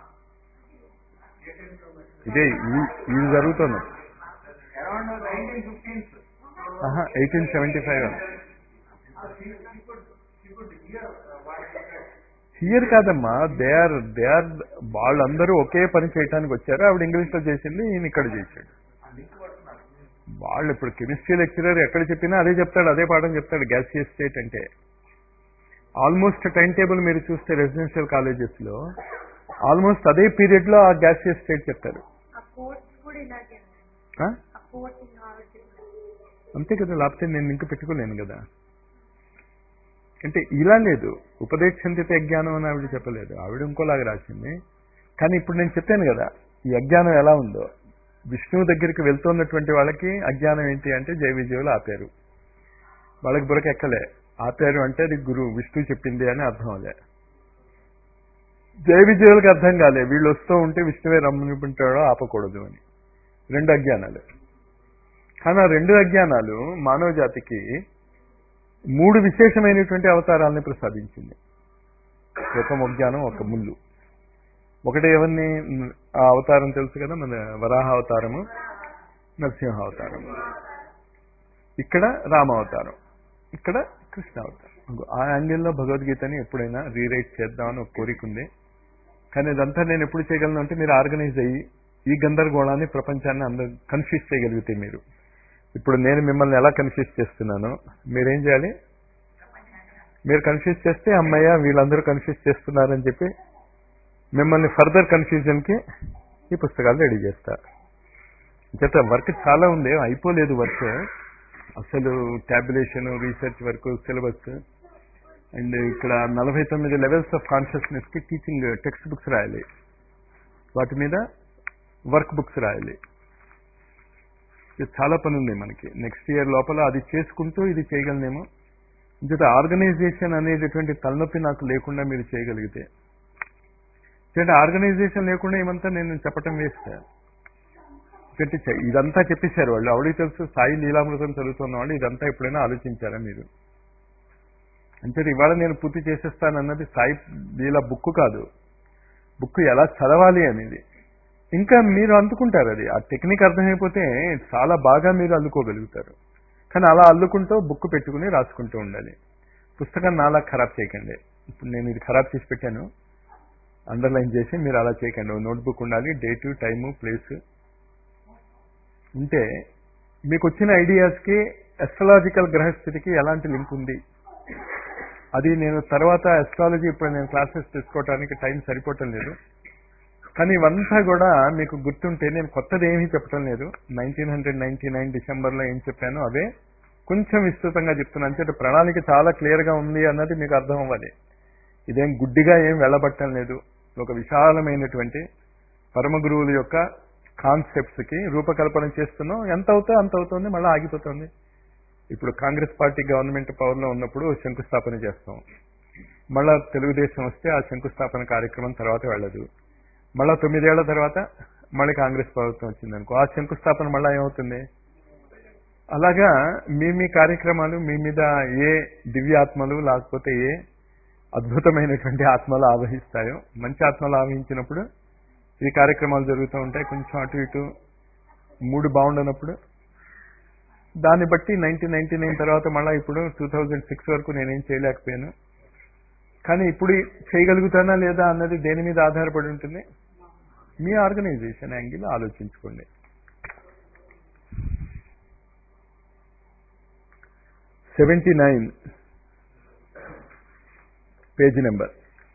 ఇదే ఈ- ఇది జరుగుతుంది అరౌండ్ నైన్టీన్ ఫిఫ్టీన్స్ ఆహా ఎయిటీన్ సెవెంటీ ఫైవ్ హియర్ కాదమ్మా దే ఆర్ దే ఆర్ వాళ్ళందరూ ఒకే పని చేయడానికి వచ్చారు ఆవిడ ఇంగ్లీష్ లో చేసింది ఈయన ఇక్కడ చేశాడు వాళ్ళు ఇప్పుడు కెమిస్ట్రీ లెక్చరర్ ఎక్కడ చెప్పినా అదే చెప్తాడు అదే పాఠం చెప్తాడు గ్యాసియస్ స్టేట్ అంటే ఆల్మోస్ట్ టైం టేబుల్ మీరు చూస్తే రెసిడెన్షియల్ కాలేజెస్ లో ఆల్మోస్ట్ అదే పీరియడ్ లో ఆ గ్యాసియస్ స్టేట్ చెప్తారు ఆ కోర్స్ కూడా ఇలాగే ఉంది ఆ? ఆ కోర్స్ ఇంకా ఆవిడ అంతే కదా లేకపోతే నేను లింక్ పెట్టుకోలేను కదా అంటే ఇలా లేదు ఉపదేశంతిత అజ్ఞానం అని ఆవిడ చెప్పలేదు ఆవిడ ఇంకోలాగా రాసింది కానీ ఇప్పుడు నేను చెప్పాను కదా ఈ అజ్ఞానం ఎలా ఉందో విష్ణువు దగ్గరికి వెళ్తున్నటువంటి వాళ్ళకి అజ్ఞానం ఏంటి అంటే జయ విజయులు ఆపారు వాళ్ళకి బురక ఎక్కలే ఆపారు అంటే అది గురువు విష్ణువు చెప్పింది అని అర్థం అలే జయ విజయులకు అర్థం కాలే వీళ్ళు వస్తూ ఉంటే విష్ణువే రమ్మనిపించాడో ఆపకూడదు అని రెండు అజ్ఞానాలు కానీ ఆ రెండు అజ్ఞానాలు మానవ జాతికి మూడు విశేషమైనటువంటి అవతారాలని ప్రసాదించింది ఒక అజ్ఞానం ఒక ముళ్ళు ఒకటి ఎవరిని ఆ అవతారం తెలుసు కదా మన వరాహ అవతారము నరసింహ అవతారము ఇక్కడ రామ అవతారం ఇక్కడ కృష్ణ అవతారం ఇంకో ఆ యాంగిల్లో భగవద్గీతని ఎప్పుడైనా రీరైట్ చేద్దామని ఒక కోరిక ఉంది కానీ ఇదంతా నేను ఎప్పుడు చేయగలను అంటే మీరు ఆర్గనైజ్ అయ్యి ఈ గందరగోళాన్ని ప్రపంచాన్ని అందరూ కన్ఫ్యూజ్ చేయగలిగితే మీరు ఇప్పుడు నేను మిమ్మల్ని ఎలా కన్ఫ్యూజ్ చేస్తున్నానో మీరేం చేయాలి మీరు కన్ఫ్యూజ్ చేస్తే అమ్మయ్య వీళ్ళందరూ కన్ఫ్యూజ్ చేస్తున్నారని చెప్పి మిమ్మల్ని ఫర్దర్ కన్ఫ్యూజన్ కి ఈ పుస్తకాలు రెడీ చేస్తారు చేత వర్క్ చాలా ఉంది అయిపోలేదు వర్క్ అసలు tabulation research work syllabus and ఇక్కడ నలభై తొమ్మిది లెవెల్స్ ఆఫ్ కాన్షియస్నెస్ కి టీచింగ్ టెక్స్ట్ బుక్స్ రాయాలి వాటి మీద వర్క్ బుక్స్ రాయాలి ఇది చాలా పని ఉంది మనకి నెక్స్ట్ ఇయర్ లోపల అది చేసుకుంటూ ఇది చేయగలనేమో ఇంత ఆర్గనైజేషన్ అనేటటువంటి తలనొప్పి నాకు లేకుండా మీరు చేయగలిగితే ఎందుకంటే ఆర్గనైజేషన్ లేకుండా ఏమంతా నేను చెప్పటం వేస్ట్ ఎందుకంటే చె- ఇదంతా చెప్పేశారు వాళ్ళు ఆవిడకి తెలుసు సాయి లీలామృతం చదువుతున్న వాళ్ళు ఇదంతా ఎప్పుడైనా ఆలోచించారా మీరు అంటే ఇవాళ నేను పూర్తి చేసేస్తానన్నది సాయి లీలా బుక్ కాదు బుక్ ఎలా చదవాలి అనేది ఇంకా మీరు అందుకుంటారు అది ఆ టెక్నిక్ అర్థమైపోతే చాలా బాగా మీరు అల్లుకోగలుగుతారు కానీ అలా అల్లుకుంటూ బుక్ పెట్టుకుని రాసుకుంటూ ఉండాలి పుస్తకాన్ని నాలా ఖరాబ్ చేయకండి ఇప్పుడు నేను ఇది ఖరాబ్ చేసి పెట్టాను అండర్లైన్ చేసి మీరు అలా చేయకండి నోట్బుక్ ఉండాలి డేటు టైము ప్లేస్ ఉంటే మీకు వచ్చిన ఐడియాస్కి ఎస్ట్రాలజికల్ గ్రహస్థితికి ఎలాంటి లింక్ ఉంది అది నేను తర్వాత ఎస్ట్రాలజీ ఇప్పుడు నేను క్లాసెస్ తీసుకోవడానికి టైం సరిపోవటం లేదు కానీ ఇవంతా కూడా మీకు గుర్తుంటే నేను కొత్తది ఏమీ చెప్పడం లేదు నైన్టీన్ హండ్రెడ్ నైన్టీ నైన్ డిసెంబర్లో ఏం చెప్పానో అవే కొంచెం విస్తృతంగా చెప్తున్నాను అంటే ప్రణాళిక చాలా క్లియర్గా ఉంది అన్నది మీకు అర్థం అవ్వాలి ఇదేం గుడ్డిగా ఏం వెళ్ళబట్టం లేదు ఒక విశాలమైనటువంటి పరమ గురువుల యొక్క కాన్సెప్ట్స్ కి రూపకల్పన చేస్తున్నాం ఎంత అవుతా అంత అవుతుంది మళ్ళీ ఆగిపోతుంది ఇప్పుడు కాంగ్రెస్ పార్టీ గవర్నమెంట్ పవర్ లో ఉన్నప్పుడు శంకుస్థాపన చేస్తాం మళ్ళా తెలుగుదేశం వస్తే ఆ శంకుస్థాపన కార్యక్రమం తర్వాత వెళ్ళదు మళ్ళా తొమ్మిదేళ్ల తర్వాత మళ్ళీ కాంగ్రెస్ ప్రభుత్వం వచ్చింది అనుకో ఆ శంకుస్థాపన మళ్ళా ఏమవుతుంది అలాగా మీ మీ కార్యక్రమాలు మీ మీద ఏ దివ్యాత్మలు లేకపోతే ఏ అద్భుతమైనటువంటి ఆత్మలు ఆవహిస్తాయో మంచి ఆత్మలు ఆవహించినప్పుడు ఈ కార్యక్రమాలు జరుగుతూ ఉంటాయి కొంచెం అటు ఇటు మూడు బాగుండనప్పుడు దాన్ని బట్టి నైన్టీన్ నైన్టీ నైన్ తర్వాత మళ్ళీ ఇప్పుడు టూ థౌజండ్ సిక్స్ వరకు నేనేం చేయలేకపోయాను కానీ ఇప్పుడు చేయగలుగుతానా లేదా అన్నది దేని మీద ఆధారపడి ఉంటుంది మీ ఆర్గనైజేషన్ యాంగిల్ ఆలోచించుకోండి seventy nine page number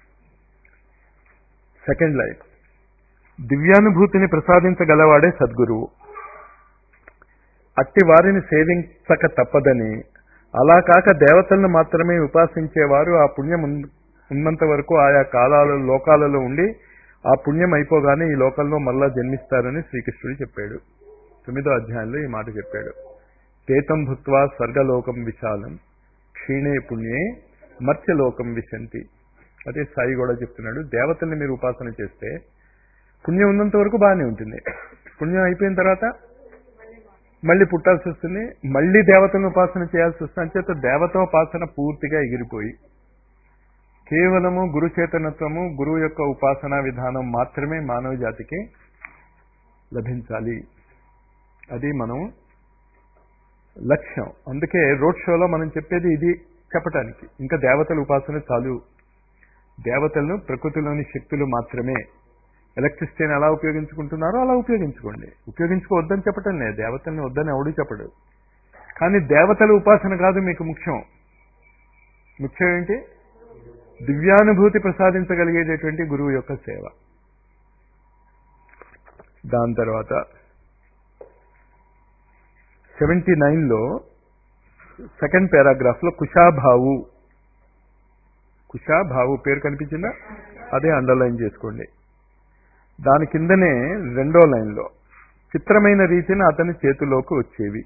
second line దివ్యానుభూతిని ప్రసాదించగలవాడే సద్గురువు అట్టి వారిని సేవించక తప్పదని అలా కాక దేవతలను మాత్రమే ఉపాసించేవారు ఆ పుణ్యం ఉన్- ఉన్నంత వరకు ఆయా కాలాల లోకాలలో ఉండి ఆ పుణ్యం అయిపోగానే ఈ లోకంలో మళ్ళా జన్మిస్తారని శ్రీకృష్ణుడు చెప్పాడు తొమ్మిదో అధ్యాయంలో ఈ మాట చెప్పాడు తేతం భుక్వా స్వర్గలోకం విశాలం క్షీణే పుణ్యే మత్స్యలోకం విశంతి అదే సాయి కూడా చెప్తున్నాడు దేవతల్ని మీరు ఉపాసన చేస్తే పుణ్యం ఉన్నంత వరకు బాగానే ఉంటుంది పుణ్యం అయిపోయిన తర్వాత మళ్ళీ పుట్టాల్సి వస్తుంది మళ్ళీ దేవతలను ఉపాసన చేయాల్సి వస్తుంది అంచేత దేవతోపాసన పూర్తిగా ఎగిరిపోయి కేవలము గురు చేతనత్వము గురువు యొక్క ఉపాసనా విధానం మాత్రమే మానవ జాతికి లభించాలి అది మనం లక్ష్యం అందుకే రోడ్ షోలో మనం చెప్పేది ఇది చెప్పటానికి ఇంకా దేవతల ఉపాసన చాలు దేవతలను ప్రకృతిలోని శక్తులు మాత్రమే ఎలక్ట్రిసిటీని ఎలా ఉపయోగించుకుంటున్నారో అలా ఉపయోగించుకోండి ఉపయోగించుకోవద్దని చెప్పటం లేదు దేవతల్ని వద్దని ఎవడు చెప్పడు కానీ దేవతల ఉపాసన కాదు మీకు ముఖ్యం ముఖ్యం ఏంటి దివ్యానుభూతి ప్రసాదించగలిగేటటువంటి గురువు యొక్క సేవ దాని తర్వాత సెవెంటీ నైన్లో సెకండ్ పారాగ్రాఫ్లో కుషాభావు కుషాభావు పేరు కనిపించిందా అదే అండర్లైన్ చేసుకోండి దాని కిందనే రెండో లైన్లో చిత్రమైన రీతిని అతని చేతిలోకి వచ్చేవి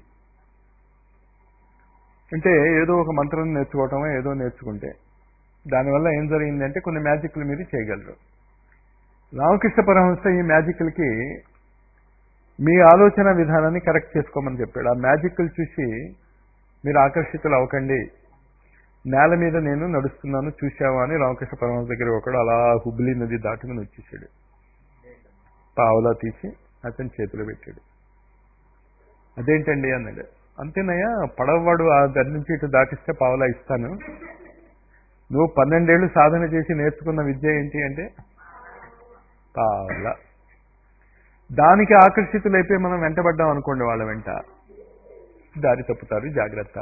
అంటే ఏదో ఒక మంత్రం నేర్చుకోవటమో ఏదో నేర్చుకుంటే దానివల్ల ఏం జరిగిందంటే కొన్ని మ్యాజిక్లు మీరు చేయగలరు రామకృష్ణ పరమహంస ఈ మ్యాజిక్లకి మీ ఆలోచన విధానాన్ని కరెక్ట్ చేసుకోమని చెప్పాడు ఆ మ్యాజిక్లు చూసి మీరు ఆకర్షితులు అవ్వకండి నేల మీద నేను నడుస్తున్నాను చూశావా అని రామకృష్ణ పరమహంస దగ్గర ఒకడు అలా హుబ్లీ నది దాటుకుని వచ్చేసాడు పావలా తీసి అతని చేతిలో పెట్టాడు అదేంటండి అన్నాడు అంతేనయ్యా పడవవాడు ఆ దాని నుంచి ఇటు దాటిస్తే పావలా ఇస్తాను నువ్వు పన్నెండేళ్లు సాధన చేసి నేర్చుకున్న విద్య ఏంటి అంటే పావలా దానికి ఆకర్షితులైపోయి మనం వెంటబడ్డాం అనుకోండి వాళ్ళ వెంట దారి తప్పుతారు జాగ్రత్త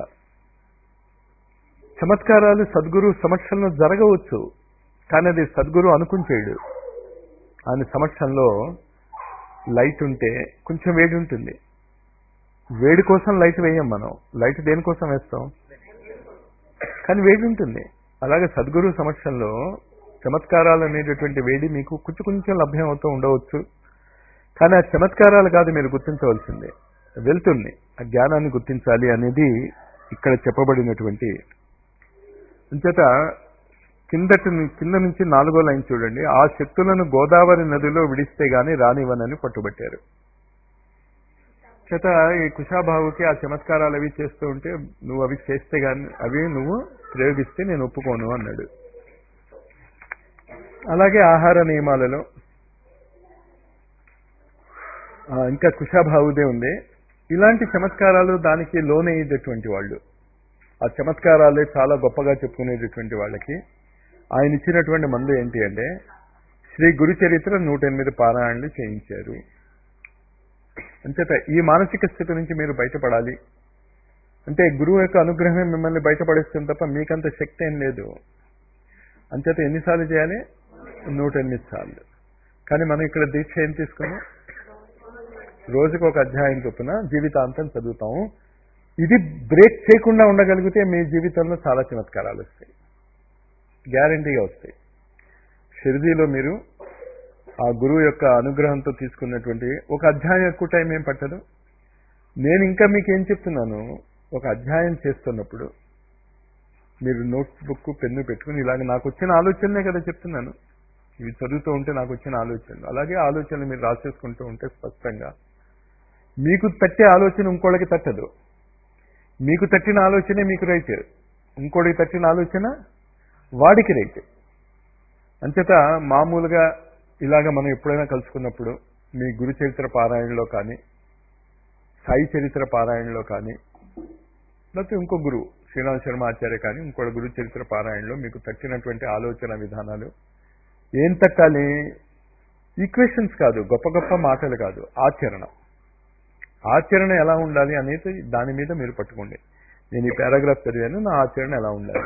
చమత్కారాలు సద్గురు సమక్షంలో జరగవచ్చు కానీ అది సద్గురు అనుకుని చేయడు ఆయన సమక్షంలో లైట్ ఉంటే కొంచెం వేడి ఉంటుంది వేడి కోసం లైట్ వేయం మనం లైట్ దేనికోసం వేస్తాం కానీ వేడి ఉంటుంది అలాగే సద్గురు సమక్షంలో చమత్కారాలు అనేటటువంటి వేడి మీకు కొంచెం కొంచెం లభ్యం అవుతూ ఉండవచ్చు కానీ ఆ చమత్కారాలు కాదు మీరు గుర్తించవలసింది వెళ్తుంది ఆ జ్ఞానాన్ని గుర్తించాలి అనేది ఇక్కడ చెప్పబడినటువంటి అంచేత కిందటి ను- కింద నుంచి నాలుగో లైన్ చూడండి ఆ శక్తులను గోదావరి నదిలో విడిస్తే గాని రానివ్వనని పట్టుబట్టారు చేత ఈ కుషాబాబుకి ఆ చమత్కారాలు అవి చేస్తూ ఉంటే నువ్వు అవి చేస్తే గాని అవి నువ్వు ప్రయోగిస్తే నేను ఒప్పుకోను అన్నాడు అలాగే ఆహార నియమాలలో ఆ, ఇంకా కుషాబావుదే ఉంది ఇలాంటి చమత్కారాలు దానికి లోనయ్యేటటువంటి వాళ్ళు ఆ చమత్కారాలే చాలా గొప్పగా చెప్పుకునేటటువంటి వాళ్ళకి ఆయన ఇచ్చినటువంటి మందు ఏంటి అంటే శ్రీ గురు చరిత్ర నూట ఎనిమిది పారాయణలు చేయించారు అంచేత ఈ మానసిక స్థితి నుంచి మీరు బయటపడాలి అంటే గురువు యొక్క అనుగ్రహమే మిమ్మల్ని బయటపడిస్తుంది తప్ప మీకంత శక్తి ఏం లేదు అంచేత ఎన్నిసార్లు చేయాలి నూట ఎనిమిది సార్లు కానీ మనం ఇక్కడ దీక్ష ఏం తీసుకున్నాం రోజుకు ఒక అధ్యాయం చొప్పున జీవితాంతం చదువుతాము ఇది బ్రేక్ చేయకుండా ఉండగలిగితే మీ జీవితంలో చాలా చమత్కారాలు వస్తాయి గ్యారంటీగా వస్తాయి షిరిడీలో మీరు ఆ గురువు యొక్క అనుగ్రహంతో తీసుకున్నటువంటి ఒక అధ్యాయం ఎక్కువ టైం ఏం పట్టదు నేను ఇంకా మీకు ఏం చెప్తున్నాను ఒక అధ్యాయం చేస్తున్నప్పుడు మీరు నోట్ బుక్ పెన్ను పెట్టుకుని ఇలాగ నాకు వచ్చిన ఆలోచనలే కదా చెప్తున్నాను ఇవి చదువుతూ ఉంటే నాకు వచ్చిన ఆలోచనలు అలాగే ఆలోచనలు మీరు రాసేసుకుంటూ ఉంటే స్పష్టంగా మీకు తట్టే ఆలోచన ఇంకోళ్ళకి తట్టదు మీకు తట్టిన ఆలోచనే మీకు రైట్ ఇంకోటికి తట్టిన ఆలోచన వాడికి రైట్ అంచేత మామూలుగా ఇలాగ మనం ఎప్పుడైనా కలుసుకున్నప్పుడు మీ గురు చరిత్ర పారాయణలో కానీ సాయి చరిత్ర పారాయణలో కానీ లేకపోతే ఇంకో గురువు శ్రీరామ్ శర్మ ఆచార్య కానీ ఇంకో గురు చరిత్ర పారాయణలో మీకు తక్కినటువంటి ఆలోచన విధానాలు ఏం తక్కాలి ఈక్వేషన్స్ కాదు గొప్ప గొప్ప మాటలు కాదు ఆచరణ ఆచరణ ఎలా ఉండాలి అనేది దాని మీద మీరు పట్టుకోండి నేను ఈ పారాగ్రాఫ్ చదివాను నా ఆచరణ ఎలా ఉండాలి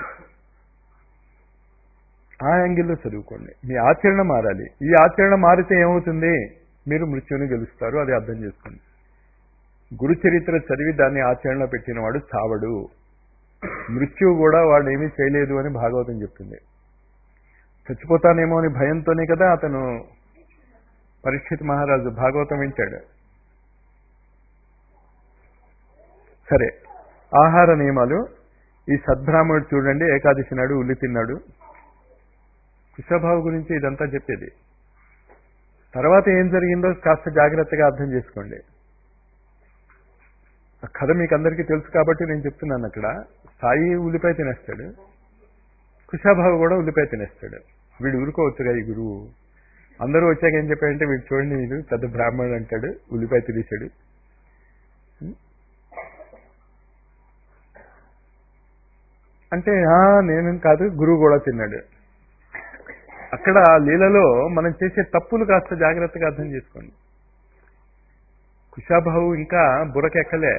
ఆ యాంగిల్లో చదువుకోండి మీ ఆచరణ మారాలి ఈ ఆచరణ మారితే ఏమవుతుంది మీరు మృత్యుని గెలుస్తారు అది అర్థం చేసుకోండి గురు చరిత్ర చదివి దాన్ని ఆచరణలో పెట్టినవాడు చావడు మృత్యువు కూడా వాడు ఏమీ చేయలేదు అని భాగవతం చెప్తుంది చచ్చిపోతానేమో అని భయంతోనే కదా అతను పరీక్షిత్ మహారాజు భాగవతం వింటాడు సరే ఆహార నియమాలు ఈ సద్బ్రాహ్మణుడు చూడండి ఏకాదశి నాడు ఉల్లి తిన్నాడు కుశభావు గురించి ఇదంతా చెప్పేది తర్వాత ఏం జరిగిందో కాస్త జాగ్రత్తగా అర్థం చేసుకోండి ఆ కథ మీకు అందరికీ తెలుసు కాబట్టి నేను చెప్తున్నాను అక్కడ సాయి ఉల్లిపాయ తినేస్తాడు కుశాభావు కూడా ఉల్లిపాయ తినేస్తాడు వీడు ఊరుకోవచ్చుగా ఈ గురువు అందరూ వచ్చాక ఏం చెప్పాడంటే వీడు చూడండి వీడు పెద్ద బ్రాహ్మణుడు అంటాడు ఉల్లిపాయ తినేశాడు అంటే "ఆ, నేనేం కాదు గురువు కూడా తిన్నాడు అక్కడ లీలలో మనం చేసే తప్పులు కాస్త జాగ్రత్తగా అర్థం చేసుకోండి కుశాభావు ఇంకా బురకెక్కలే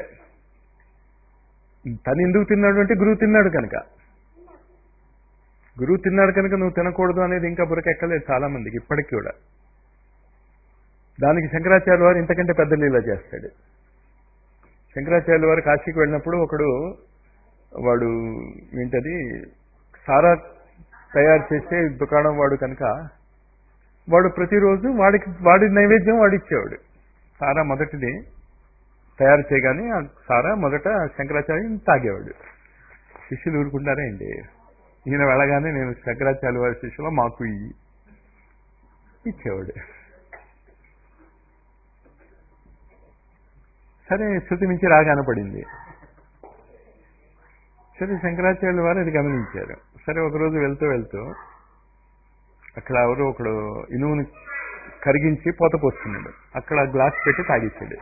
తను ఎందుకు తిన్నాడు అంటే గురువు తిన్నాడు కనుక గురువు తిన్నాడు కనుక నువ్వు తినకూడదు అనేది ఇంకా బురకెక్కలేదు చాలా మందికి ఇప్పటికి కూడా దానికి శంకరాచార్య వారు ఇంతకంటే పెద్ద లీల చేస్తాడు శంకరాచార్య వారు కాశీకి వెళ్ళినప్పుడు ఒకడు వాడు ఏంటది సారా తయారు చేసే దుకాణం వాడు కనుక వాడు ప్రతిరోజు వాడికి వాడి నైవేద్యం వాడు ఇచ్చేవాడు సారా మొదటిది తయారు చేయగానే ఆ సారా మొదట శంకరాచార్య తాగేవాడు శిష్యులు ఊరుకుంటారా అండి ఈయన వెళ్ళగానే నేను శంకరాచార్య వారి శిష్యులో మాకు ఇయ్యి ఇచ్చేవాడు సరే శృతి మించి రాగానే పడింది సరే శంకరాచార్యుల వారు అది గమనించారు సరే ఒకరోజు వెళ్తూ వెళ్తూ అక్కడ ఎవరు ఒకడు ఇనువుని కరిగించి పోత పోస్తున్నాడు అక్కడ గ్లాస్ పెట్టి తాగించాడు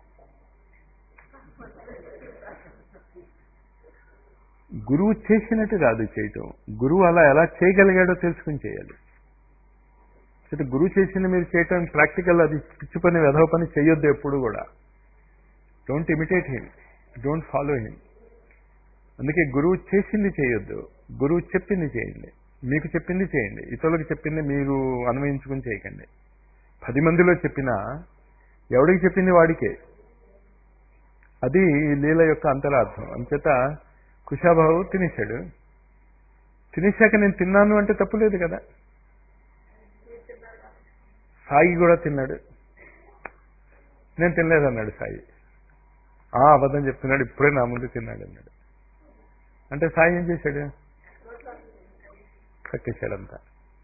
గురువు చేసినట్టు కాదు చేయటం గురువు అలా ఎలా చేయగలిగాడో తెలుసుకుని చేయాలి అయితే గురువు చేసింది మీరు చేయటం ప్రాక్టికల్ అది పిచ్చి పని వెధవ పని చేయొద్దు ఎప్పుడు కూడా don't imitate him don't follow him అందుకే గురువు చేసింది చేయొద్దు గురువు చెప్పింది చేయండి మీకు చెప్పింది చేయండి ఇతరులకు చెప్పింది మీరు అన్వయించుకుని చేయకండి పది మందిలో చెప్పినా ఎవడికి చెప్పింది వాడికే అది ఈ లీల యొక్క అంతరార్థం అంచేత కుషాబాబు తినేశాడు తినేశాక నేను తిన్నాను అంటే తప్పులేదు కదా సాయి కూడా తిన్నాడు నేను తినలేదన్నాడు సాయి ఆ అబద్ధం చెప్తున్నాడు ఇప్పుడే నా ముందు తిన్నాడు అన్నాడు అంటే సాయి ఏం చేశాడు కట్టేశాడంతా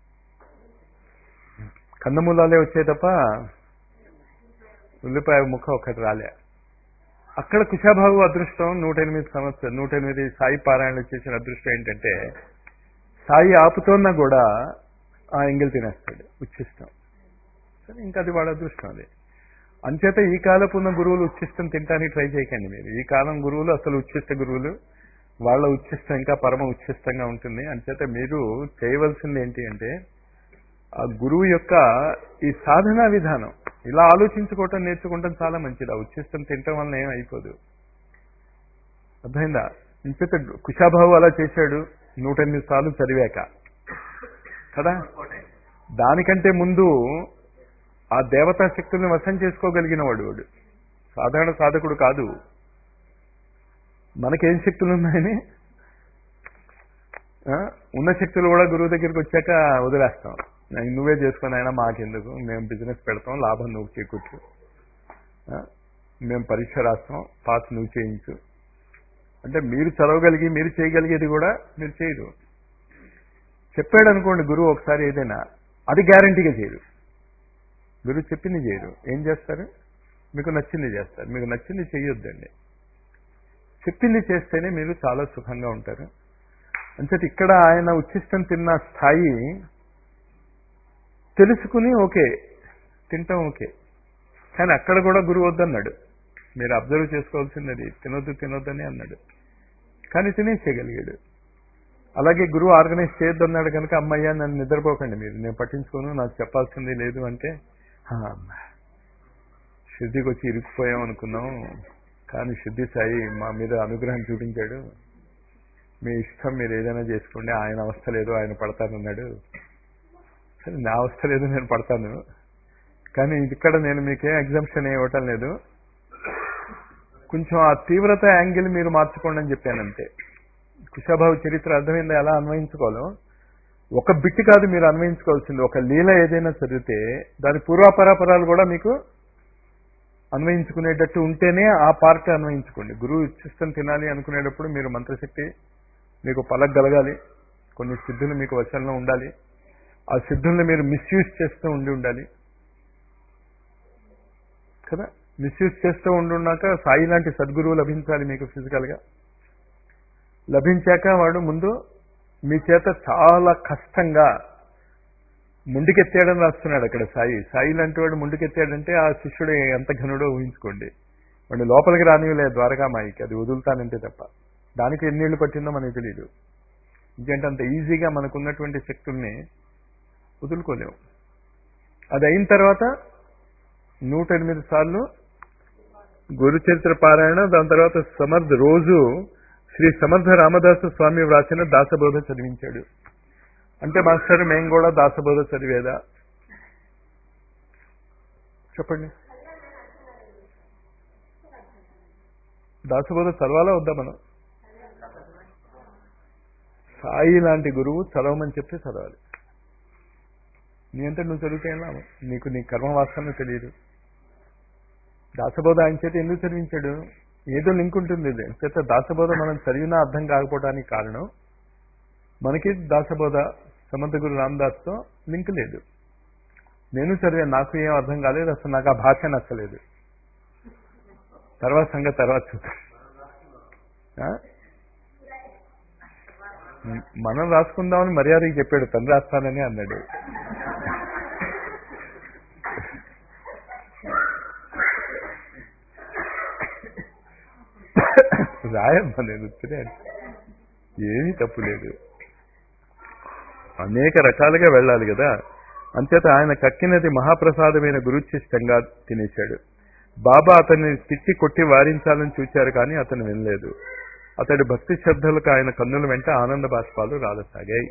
కందమూలాలే వచ్చాయి తప్ప ఉల్లిపాయ ముఖ ఒకటి రాలే అక్కడ కుశాబాబు అదృష్టం నూట ఎనిమిది సంవత్సరం నూట ఎనిమిది సాయి పారాయణలు చేసిన అదృష్టం ఏంటంటే సాయి ఆపుతోన్నా కూడా ఆ ఎంగిల్ తినేస్తాడు ఉచ్చిష్టం సరే ఇంకా అది వాడు అదృష్టం అది అంచేత ఈ కాలపు ఉన్న గురువులు ఉచ్చిష్టం తినడానికి ట్రై చేయకండి మీరు ఈ కాలం గురువులు అసలు ఉచ్చిష్ట గురువులు వాళ్ళ ఉచ్చిష్టం ఇంకా పరమ ఉచ్చిష్టంగా ఉంటుంది అంచేత మీరు చేయవలసింది ఏంటి అంటే ఆ గురువు యొక్క ఈ సాధనా విధానం ఇలా ఆలోచించుకోవటం నేర్చుకోవటం చాలా మంచిది ఆ ఉచ్చిష్టం తినటం వలన ఏం అయిపోదు అర్థమైందా ఇంచేత కుషాబాబు అలా చేశాడు నూట ఎనిమిది సార్లు చదివాక కదా దానికంటే ముందు ఆ దేవతా శక్తుల్ని వశం చేసుకోగలిగిన వాడు వాడు సాధారణ సాధకుడు కాదు మనకేం శక్తులు ఉన్నాయని ఆ, ఉన్న శక్తులు కూడా గురువు దగ్గరికి వచ్చాక వదిలేస్తాం "నాకు నువ్వే చేసుకుని అయినా మాకెందుకు మేము బిజినెస్ పెడతాం లాభం నువ్వు చేకూర్చు ఆ, మేము పరీక్ష రాస్తాం పాస్ నువ్వు చేయించు అంటే మీరు చదవగలిగి మీరు చేయగలిగేది కూడా మీరు చేయరు చెప్పాడు అనుకోండి గురువు ఒకసారి ఏదైనా అది గ్యారంటీగా చేయరు గురువు చెప్పింది చేయరు ఏం చేస్తారు మీకు నచ్చింది చేస్తారు మీకు నచ్చింది చేయొద్దండి చెప్పింది చేస్తేనే మీరు చాలా సుఖంగా ఉంటారు అంచేత ఇక్కడ ఆయన ఉచ్చిష్టం తిన్న స్థాయి తెలుసుకుని ఓకే తింటాం ఓకే కానీ అక్కడ కూడా గురువు వద్దన్నాడు మీరు అబ్జర్వ్ చేసుకోవాల్సినది తినొద్దు తినొద్దని అన్నాడు కానీ తినేసేయగలిగాడు అలాగే గురువు ఆర్గనైజ్ చేయొద్దన్నాడు కనుక అమ్మయ్య నన్ను నిద్రపోకండి మీరు నేను పట్టించుకోను నాకు చెప్పాల్సింది లేదు అంటే "హా, అమ్మ. శుద్ధికి వచ్చి ఇరుక్కుపోయాం అనుకున్నాం కానీ శుద్ధి సాయి మా మీద అనుగ్రహం చూపించాడు మీ ఇష్టం మీరు ఏదైనా చేసుకోండి ఆయన అవస్థ లేదు ఆయన పడతానన్నాడు సరే నా అవస్థ లేదు నేను పడతాను కానీ ఇక్కడ నేను మీకేం ఎగ్జామ్షన్ ఇవ్వటం లేదు కొంచెం ఆ తీవ్రత యాంగిల్ మీరు మార్చుకోండి అని చెప్పాను అంతే కుశాభావ చరిత్ర అర్థమైంది ఎలా అన్వయించుకోవాలో ఒక బిట్ కాదు మీరు అన్వయించుకోవాల్సింది ఒక లీల ఏదైనా చదివితే దాని పూర్వాపరాపరాలు కూడా మీకు అన్వయించుకునేటట్టు ఉంటేనే ఆ పార్ట్ అన్వయించుకోండి గురువు ఇచ్చిష్టం తినాలి అనుకునేటప్పుడు మీరు మంత్రశక్తి మీకు పలకగలగాలి కొన్ని సిద్ధులు మీకు వచనంలో ఉండాలి ఆ సిద్ధుల్ని మీరు మిస్యూజ్ చేస్తూ ఉండి ఉండాలి కదా మిస్యూజ్ చేస్తూ ఉండున్నాక సాయి లాంటి సద్గురువు లభించాలి మీకు ఫిజికల్గా లభించాక వాడు ముందు మీ చేత చాలా కష్టంగా ముందుకెత్తాడని రాస్తున్నాడు అక్కడ సాయి సాయి లాంటి వాడు ముందుకెత్తాడంటే ఆ శిష్యుడు ఎంత ఘనుడో ఊహించుకోండి వాడు లోపలికి రానివ్వలేదు ద్వారకామాయికి అది వదులుతానంటే తప్ప దానికి ఎన్నేళ్ళు పట్టిందో మనకు తెలియదు ఇంకేంటే అంత ఈజీగా మనకున్నటువంటి శక్తుల్ని వదులుకోలేము అది అయిన తర్వాత నూట ఎనిమిది సార్లు గురు చరిత్ర పారాయణ దాని తర్వాత సమర్థ రోజు శ్రీ సమర్థ రామదాసు స్వామి వ్రాసిన దాసబోధ చదివించాడు అంటే మాస్టర్ మేము కూడా దాసబోధ చదివేదా చెప్పండి దాసబోధ చదవాలా వద్దా మనం సాయి లాంటి గురువు చదవమని చెప్తే చదవాలి నీ అంటే నువ్వు చదివితే ఎలా నీకు నీ కర్మవాసన తెలియదు దాసబోధ ఆయన చేత ఎందుకు చదివించాడు ఏదో లింక్ ఉంటుంది ఇది చేత దాసబోధ మనం చదివినా అర్థం కాకపోవడానికి కారణం మనకి దాసబోధ సమర్థ గురు రామదాస్తో లింక్ లేదు నేను చదివాను నాకు ఏం అర్థం కాలేదు అసలు నాకు ఆ భాష నచ్చలేదు తర్వాత సంగతి తర్వాత చూద్దాం ఆ? మనం రాసుకుందామని మర్యాదకి చెప్పాడు తను రాస్తానని అన్నాడు రాయమ్మా నేను ఉత్తరే ఏమీ తప్పు లేదు అనేక రకాలుగా వెళ్ళాలి కదా అంచేత ఆయన కక్కినది మహాప్రసాదమైన గురుచిష్టంగా తినేశాడు బాబా అతన్ని తిట్టి కొట్టి వారించాలని చూశారు కానీ అతను వినలేదు అతడి భక్తి శ్రద్ధలకు ఆయన కన్నుల వెంట ఆనంద బాష్పాలు రాలసాగాయి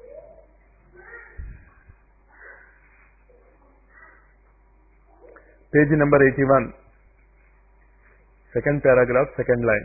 page number eighty one second paragraph second line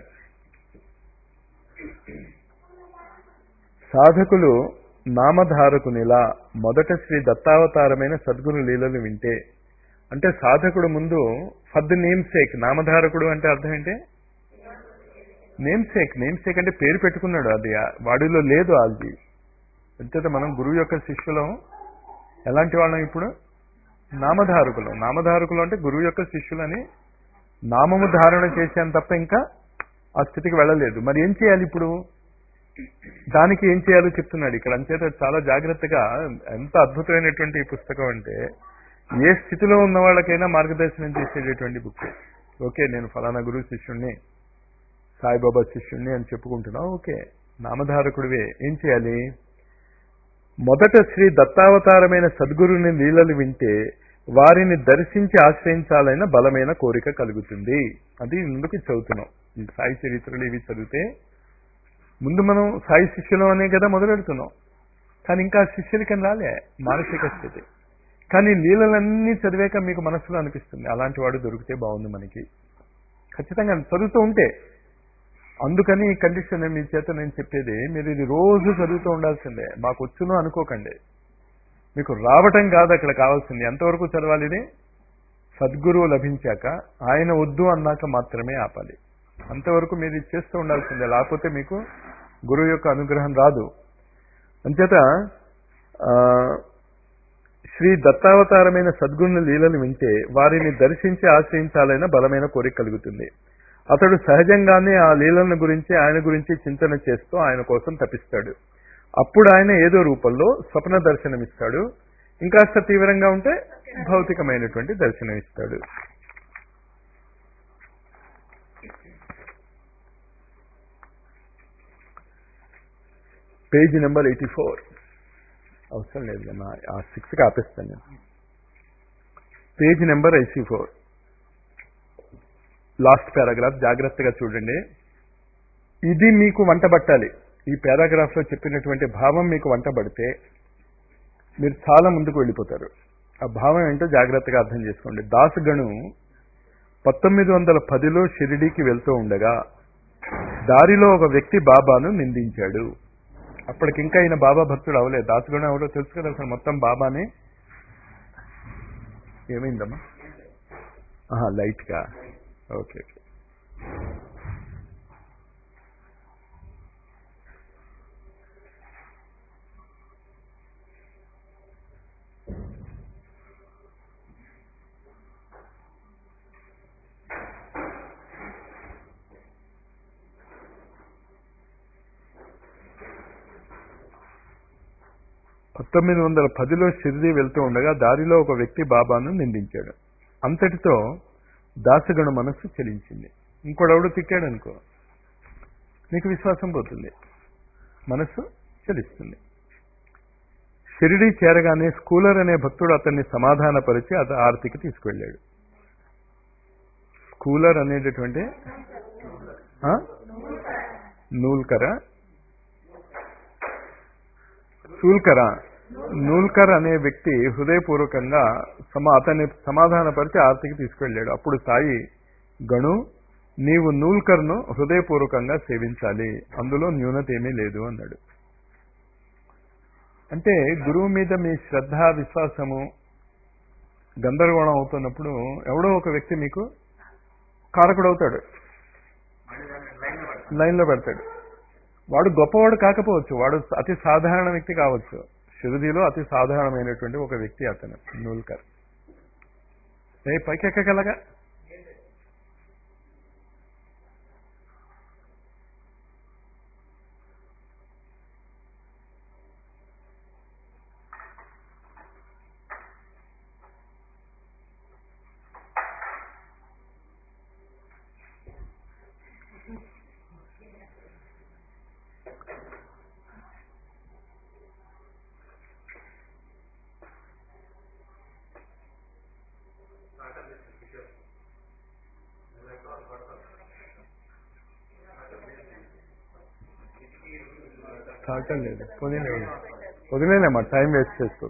సాధకులు నామధారకునిలా మొదట శ్రీ దత్తావతారమైన సద్గురు లీలలు వింటే అంటే సాధకుడు ముందు ఫద్ నేమ్ సేక్ నామధారకుడు అంటే అర్థం ఏంటి నేమ్ సేక్ నేమ్ సేక్ అంటే పేరు పెట్టుకున్నాడు అది వాడిలో లేదు అది అంచేత మనం గురువు యొక్క శిష్యులం ఎలాంటి వాళ్ళం ఇప్పుడు నామధారకులు నామధారకులు అంటే గురువు యొక్క శిష్యులని నామము ధారణ చేశాను తప్ప ఇంకా ఆ స్థితికి వెళ్ళలేదు మరి ఏం చేయాలి ఇప్పుడు దానికి ఏం చేయాలో చెప్తున్నాడు ఇక్కడ అంచేత చాలా జాగ్రత్తగా ఎంత అద్భుతమైనటువంటి ఈ పుస్తకం అంటే ఏ స్థితిలో ఉన్న వాళ్ళకైనా మార్గదర్శనం చేసేటటువంటి బుక్ ఓకే నేను ఫలానా గురువు శిష్యుణ్ణి సాయిబాబా శిష్యుణ్ణి అని చెప్పుకుంటున్నావు ఓకే నామధారకుడివే ఏం చేయాలి మొదట శ్రీ దత్తావతారమైన సద్గురుని లీలలు వింటే వారిని దర్శించి ఆశ్రయించాలైన బలమైన కోరిక కలుగుతుంది అది ముందుకు చదువుతున్నాం ఈ సాయి చరిత్రలు ఇవి చదివితే ముందు మనం సాయి శిష్యులం అనే కదా మొదలెడుతున్నాం కానీ ఇంకా శిష్యులకి రాలే మానసిక స్థితి కానీ లీలలన్నీ చదివాక మీకు మనసులో అనిపిస్తుంది అలాంటి వాడు దొరికితే బాగుంది మనకి ఖచ్చితంగా చదువుతూ ఉంటే అందుకని ఈ కండిషన్ మీ చేత నేను చెప్పేది మీరు ఇది రోజు చదువుతూ ఉండాల్సిందే మాకు వచ్చును అనుకోకండి మీకు రావటం కాదు అక్కడ కావాల్సింది ఎంతవరకు చదవాలి ఇది సద్గురువు లభించాక ఆయన వద్దు అన్నాక మాత్రమే ఆపాలి అంతవరకు మీరు ఇది చేస్తూ ఉండాల్సిందే లేకపోతే మీకు గురువు యొక్క అనుగ్రహం రాదు అంచేత ఆ, శ్రీ దత్తావతారమైన సద్గురుని లీలను వింటే వారిని దర్శించి ఆశ్రయించాలైన బలమైన కోరిక కలుగుతుంది అతడు సహజంగానే ఆ లీలల గురించి ఆయన గురించి చింతన చేస్తూ ఆయన కోసం తపిస్తాడు అప్పుడు ఆయన ఏదో రూపంలో స్వప్న దర్శనమిస్తాడు ఇంకాస్త తీవ్రంగా ఉంటే భౌతికమైనటువంటి దర్శనం ఇస్తాడు పేజ్ నెంబర్ ఎయిటీ ఫోర్ అవసరం లేదు నా ఆ సిక్స్కి ఆపేస్తాను నేను page number eighty four last paragraph జాగ్రత్తగా చూడండి ఇది మీకు వంట పట్టాలి ఈ పారాగ్రాఫ్లో చెప్పినటువంటి భావం మీకు వంట పడితే మీరు చాలా ముందుకు వెళ్ళిపోతారు ఆ భావం ఏంటో జాగ్రత్తగా అర్థం చేసుకోండి దాసగణు పంతొమ్మిది వందల పదిలో షిరిడీకి వెళ్తూ ఉండగా దారిలో ఒక వ్యక్తి బాబాను నిందించాడు అప్పటికింకా ఈయన బాబా భక్తుడు అవలేదు దాసగణం ఎవరో తెలుసు కదా అసలు మొత్తం బాబానే ఏమైందమ్మా ఆహా లైట్గా ఓకే ఓకే పంతొమ్మిది వందల పదిలో షిరిడి వెళ్తూ ఉండగా దారిలో ఒక వ్యక్తి బాబాను నిందించాడు అంతటితో దాసగణ మనస్సు చెలించింది ఇంకోడెవడు తిట్టాడు అనుకో నీకు విశ్వాసం పోతుంది మనస్సు చలిస్తుంది షిరిడి చేరగానే స్కూలర్ అనే భక్తుడు అతన్ని సమాధానపరిచి అత ఆర్తికి తీసుకువెళ్ళాడు స్కూలర్ అనేటటువంటి ఆ? నూల్కరా సూల్కర నూల్కర్ అనే వ్యక్తి హృదయపూర్వకంగా సమ అతన్ని సమాధానపరిచి ఆర్తికి తీసుకెళ్ళాడు అప్పుడు సాయి గణు నీవు నూల్కర్ను హృదయపూర్వకంగా సేవించాలి అందులో న్యూనత ఏమీ లేదు అన్నాడు అంటే గురువు మీద మీ శ్రద్ధ విశ్వాసము గందరగోళం అవుతున్నప్పుడు ఎవడో ఒక వ్యక్తి మీకు కారకుడవుతాడు లైన్లో పెడతాడు వాడు గొప్పవాడు కాకపోవచ్చు వాడు అతి సాధారణ వ్యక్తి కావచ్చు షిరిడీలో అతి సాధారణమైనటువంటి ఒక వ్యక్తి అతను నూల్కర్ ఏ పైకి ఎక్కగలగా తాగటం లేదు వదిలేదు వదిలేనమ్మా టైం వేస్ట్ చేస్తూ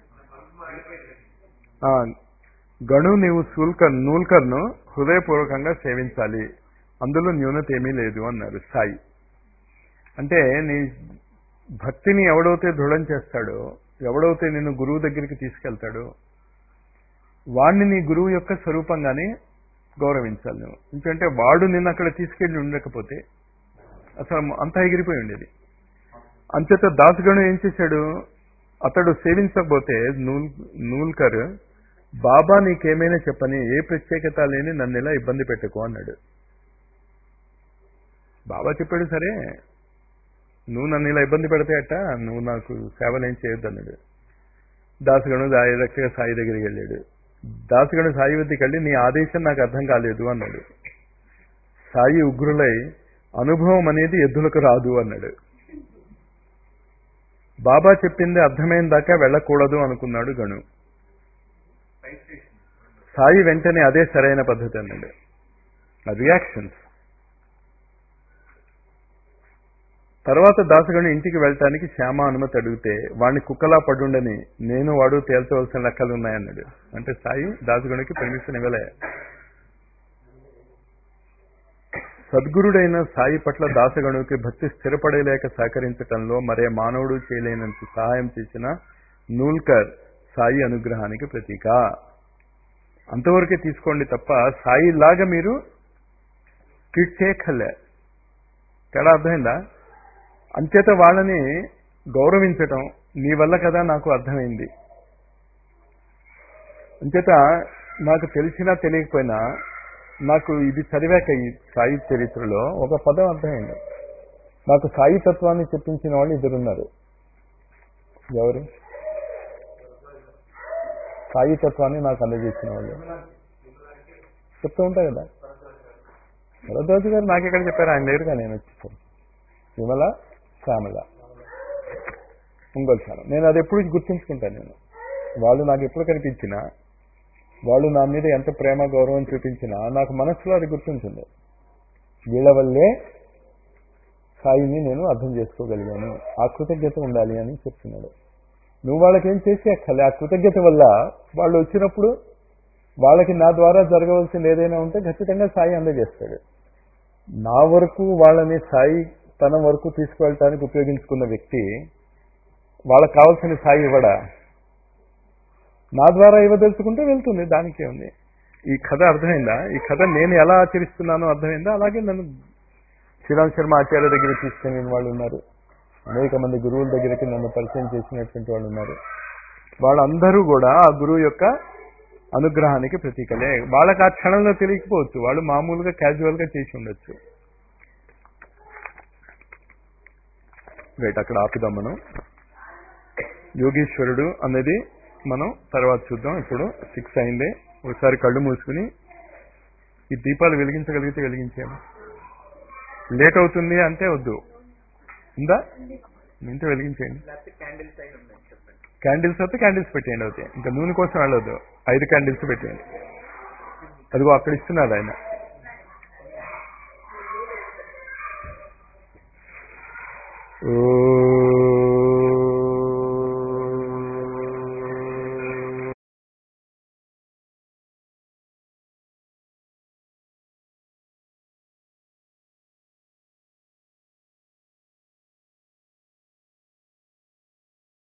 ఆ, గణు నీవు సూల్కర్ నూల్కర్ను హృదయపూర్వకంగా సేవించాలి అందులో న్యూనత ఏమీ లేదు అన్నారు సాయి అంటే నీ భక్తిని ఎవడైతే దృఢం చేస్తాడో ఎవడైతే నిన్ను గురువు దగ్గరికి తీసుకెళ్తాడో వాడిని నీ గురువు యొక్క స్వరూపంగానే గౌరవించాలి నువ్వు ఎందుకంటే వాడు నిన్ను అక్కడ తీసుకెళ్ళి ఉండకపోతే అసలు అంతా ఎగిరిపోయి ఉండేది అంచేత దాసగణు ఏం చేశాడు అతడు సేవించకపోతే నూల్ నూల్కర్ బాబా నీకేమైనా చెప్పని ఏ ప్రత్యేకత లేని నన్ను ఇలా ఇబ్బంది పెట్టుకో అన్నాడు బాబా చెప్పాడు సరే నువ్వు నన్ను ఇలా ఇబ్బంది పెడితే అట్ట నువ్వు నాకు సేవలు ఏం చేయొద్దు అన్నాడు దాసగణు డైరెక్ట్గా సాయి దగ్గరికి వెళ్ళాడు దాసగణు సాయి వద్దకు వెళ్ళి నీ ఆదేశం నాకు అర్థం కాలేదు అన్నాడు సాయి ఉగ్రులై అనుభవం అనేది ఎద్దులకు రాదు అన్నాడు బాబా చెప్పింది అర్థమైన దాకా వెళ్ళకూడదు అనుకున్నాడు గణు సాయి వెంటనే అదే సరైన పద్ధతి అన్నాడు రియాక్షన్స్ తర్వాత దాసగణు ఇంటికి వెళ్ళటానికి శ్యామ అనుమతి అడిగితే వాడిని కుక్కలా పడుండని నేను వాడు తేల్చవలసిన లెక్కలు ఉన్నాయన్నాడు అంటే సాయి దాసగణుకి పర్మిషన్ ఇవ్వలే సద్గురుడైన సాయి పట్ల దాసగణుకి భక్తి స్థిరపడేలేక సహకరించటంలో మరే మానవుడు చేయలేనంత సహాయం చేసిన నూల్కర్ సాయి అనుగ్రహానికి ప్రతీక అంతవరకే తీసుకోండి తప్ప సాయి లాగా మీరు ట్రీట్ చేయక్కర్లే తేడా అర్థమైందా అంచేత వాళ్ళని గౌరవించటం నీ వల్ల కదా నాకు అర్థమైంది అంచేత నాకు తెలిసినా తెలియకపోయినా నాకు ఇది చదివాక ఈ సాయి చరిత్రలో ఒక పదం అర్థమైంది నాకు సాయి తత్వాన్ని చెప్పించిన వాళ్ళు ఇద్దరున్నారు ఎవరు సాయి తత్వాన్ని నాకు అందజేసిన వాళ్ళు చెప్తూ ఉంటా కదా భరద్వాజు గారు నాకెక్కడ చెప్పారు ఆయన లేరుగా నేను వచ్చేసాను విమల శ్యామల ఒంగోలు శ్యామల నేను అది ఎప్పుడు గుర్తుంచుకుంటాను నేను వాళ్ళు నాకు ఎప్పుడు కనిపించినా వాళ్ళు నా మీద ఎంత ప్రేమ గౌరవం చూపించినా నాకు మనసులో అది గుర్తుంటుంది వీళ్ళ వల్లే సాయిని నేను అర్థం చేసుకోగలిగాను ఆ కృతజ్ఞత ఉండాలి అని చెప్తున్నాడు నువ్వు వాళ్ళకి ఏం చేసి అక్కలే ఆ కృతజ్ఞత వల్ల వాళ్ళు వచ్చినప్పుడు వాళ్ళకి నా ద్వారా జరగవలసింది ఏదైనా ఉంటే ఖచ్చితంగా సాయి అందజేస్తాడు నా వరకు వాళ్ళని సాయి తన వరకు తీసుకువెళ్ళటానికి ఉపయోగించుకున్న వ్యక్తి వాళ్ళకి కావాల్సిన సాయి ఇవ్వడా నా ద్వారా ఇవ్వదలుచుకుంటే వెళ్తుంది దానికే ఉంది ఈ కథ అర్థమైందా ఈ కథ నేను ఎలా ఆచరిస్తున్నానో అర్థమైందా అలాగే నన్ను శ్రీరామ్ శర్మ ఆచార్య దగ్గర తీసుకుని వాళ్ళు ఉన్నారు అనేక మంది గురువుల దగ్గరికి నన్ను పరిచయం చేసినటువంటి వాళ్ళు ఉన్నారు వాళ్ళందరూ కూడా ఆ గురువు యొక్క అనుగ్రహానికి ప్రతీకలే వాళ్ళకి ఆ క్షణంలో తెలియకపోవచ్చు వాళ్ళు మామూలుగా క్యాజువల్ గా చేసి ఉండొచ్చు రైట్ అక్కడ ఆపుదాం మనం యోగేశ్వరుడు అనేది మనం తర్వాత చూద్దాం ఇప్పుడు సిక్స్ అయిందే ఒకసారి కళ్ళు మూసుకుని ఈ దీపాలు వెలిగించగలిగితే వెలిగించాను లేట్ అవుతుంది అంటే వద్దు ఉందా ఇంత వెలిగించేయండి లేకపోతే క్యాండిల్స్ అయిన ఉన్నాయి చెప్పండి క్యాండిల్స్ అయితే క్యాండిల్స్ పెట్టేయండి అవుతాయి ఇంకా నూనె కోసం వెళ్ళొద్దు ఐదు క్యాండిల్స్ పెట్టేయండి అదిగో అక్కడ ఇస్తున్నారు ఆయన ఓ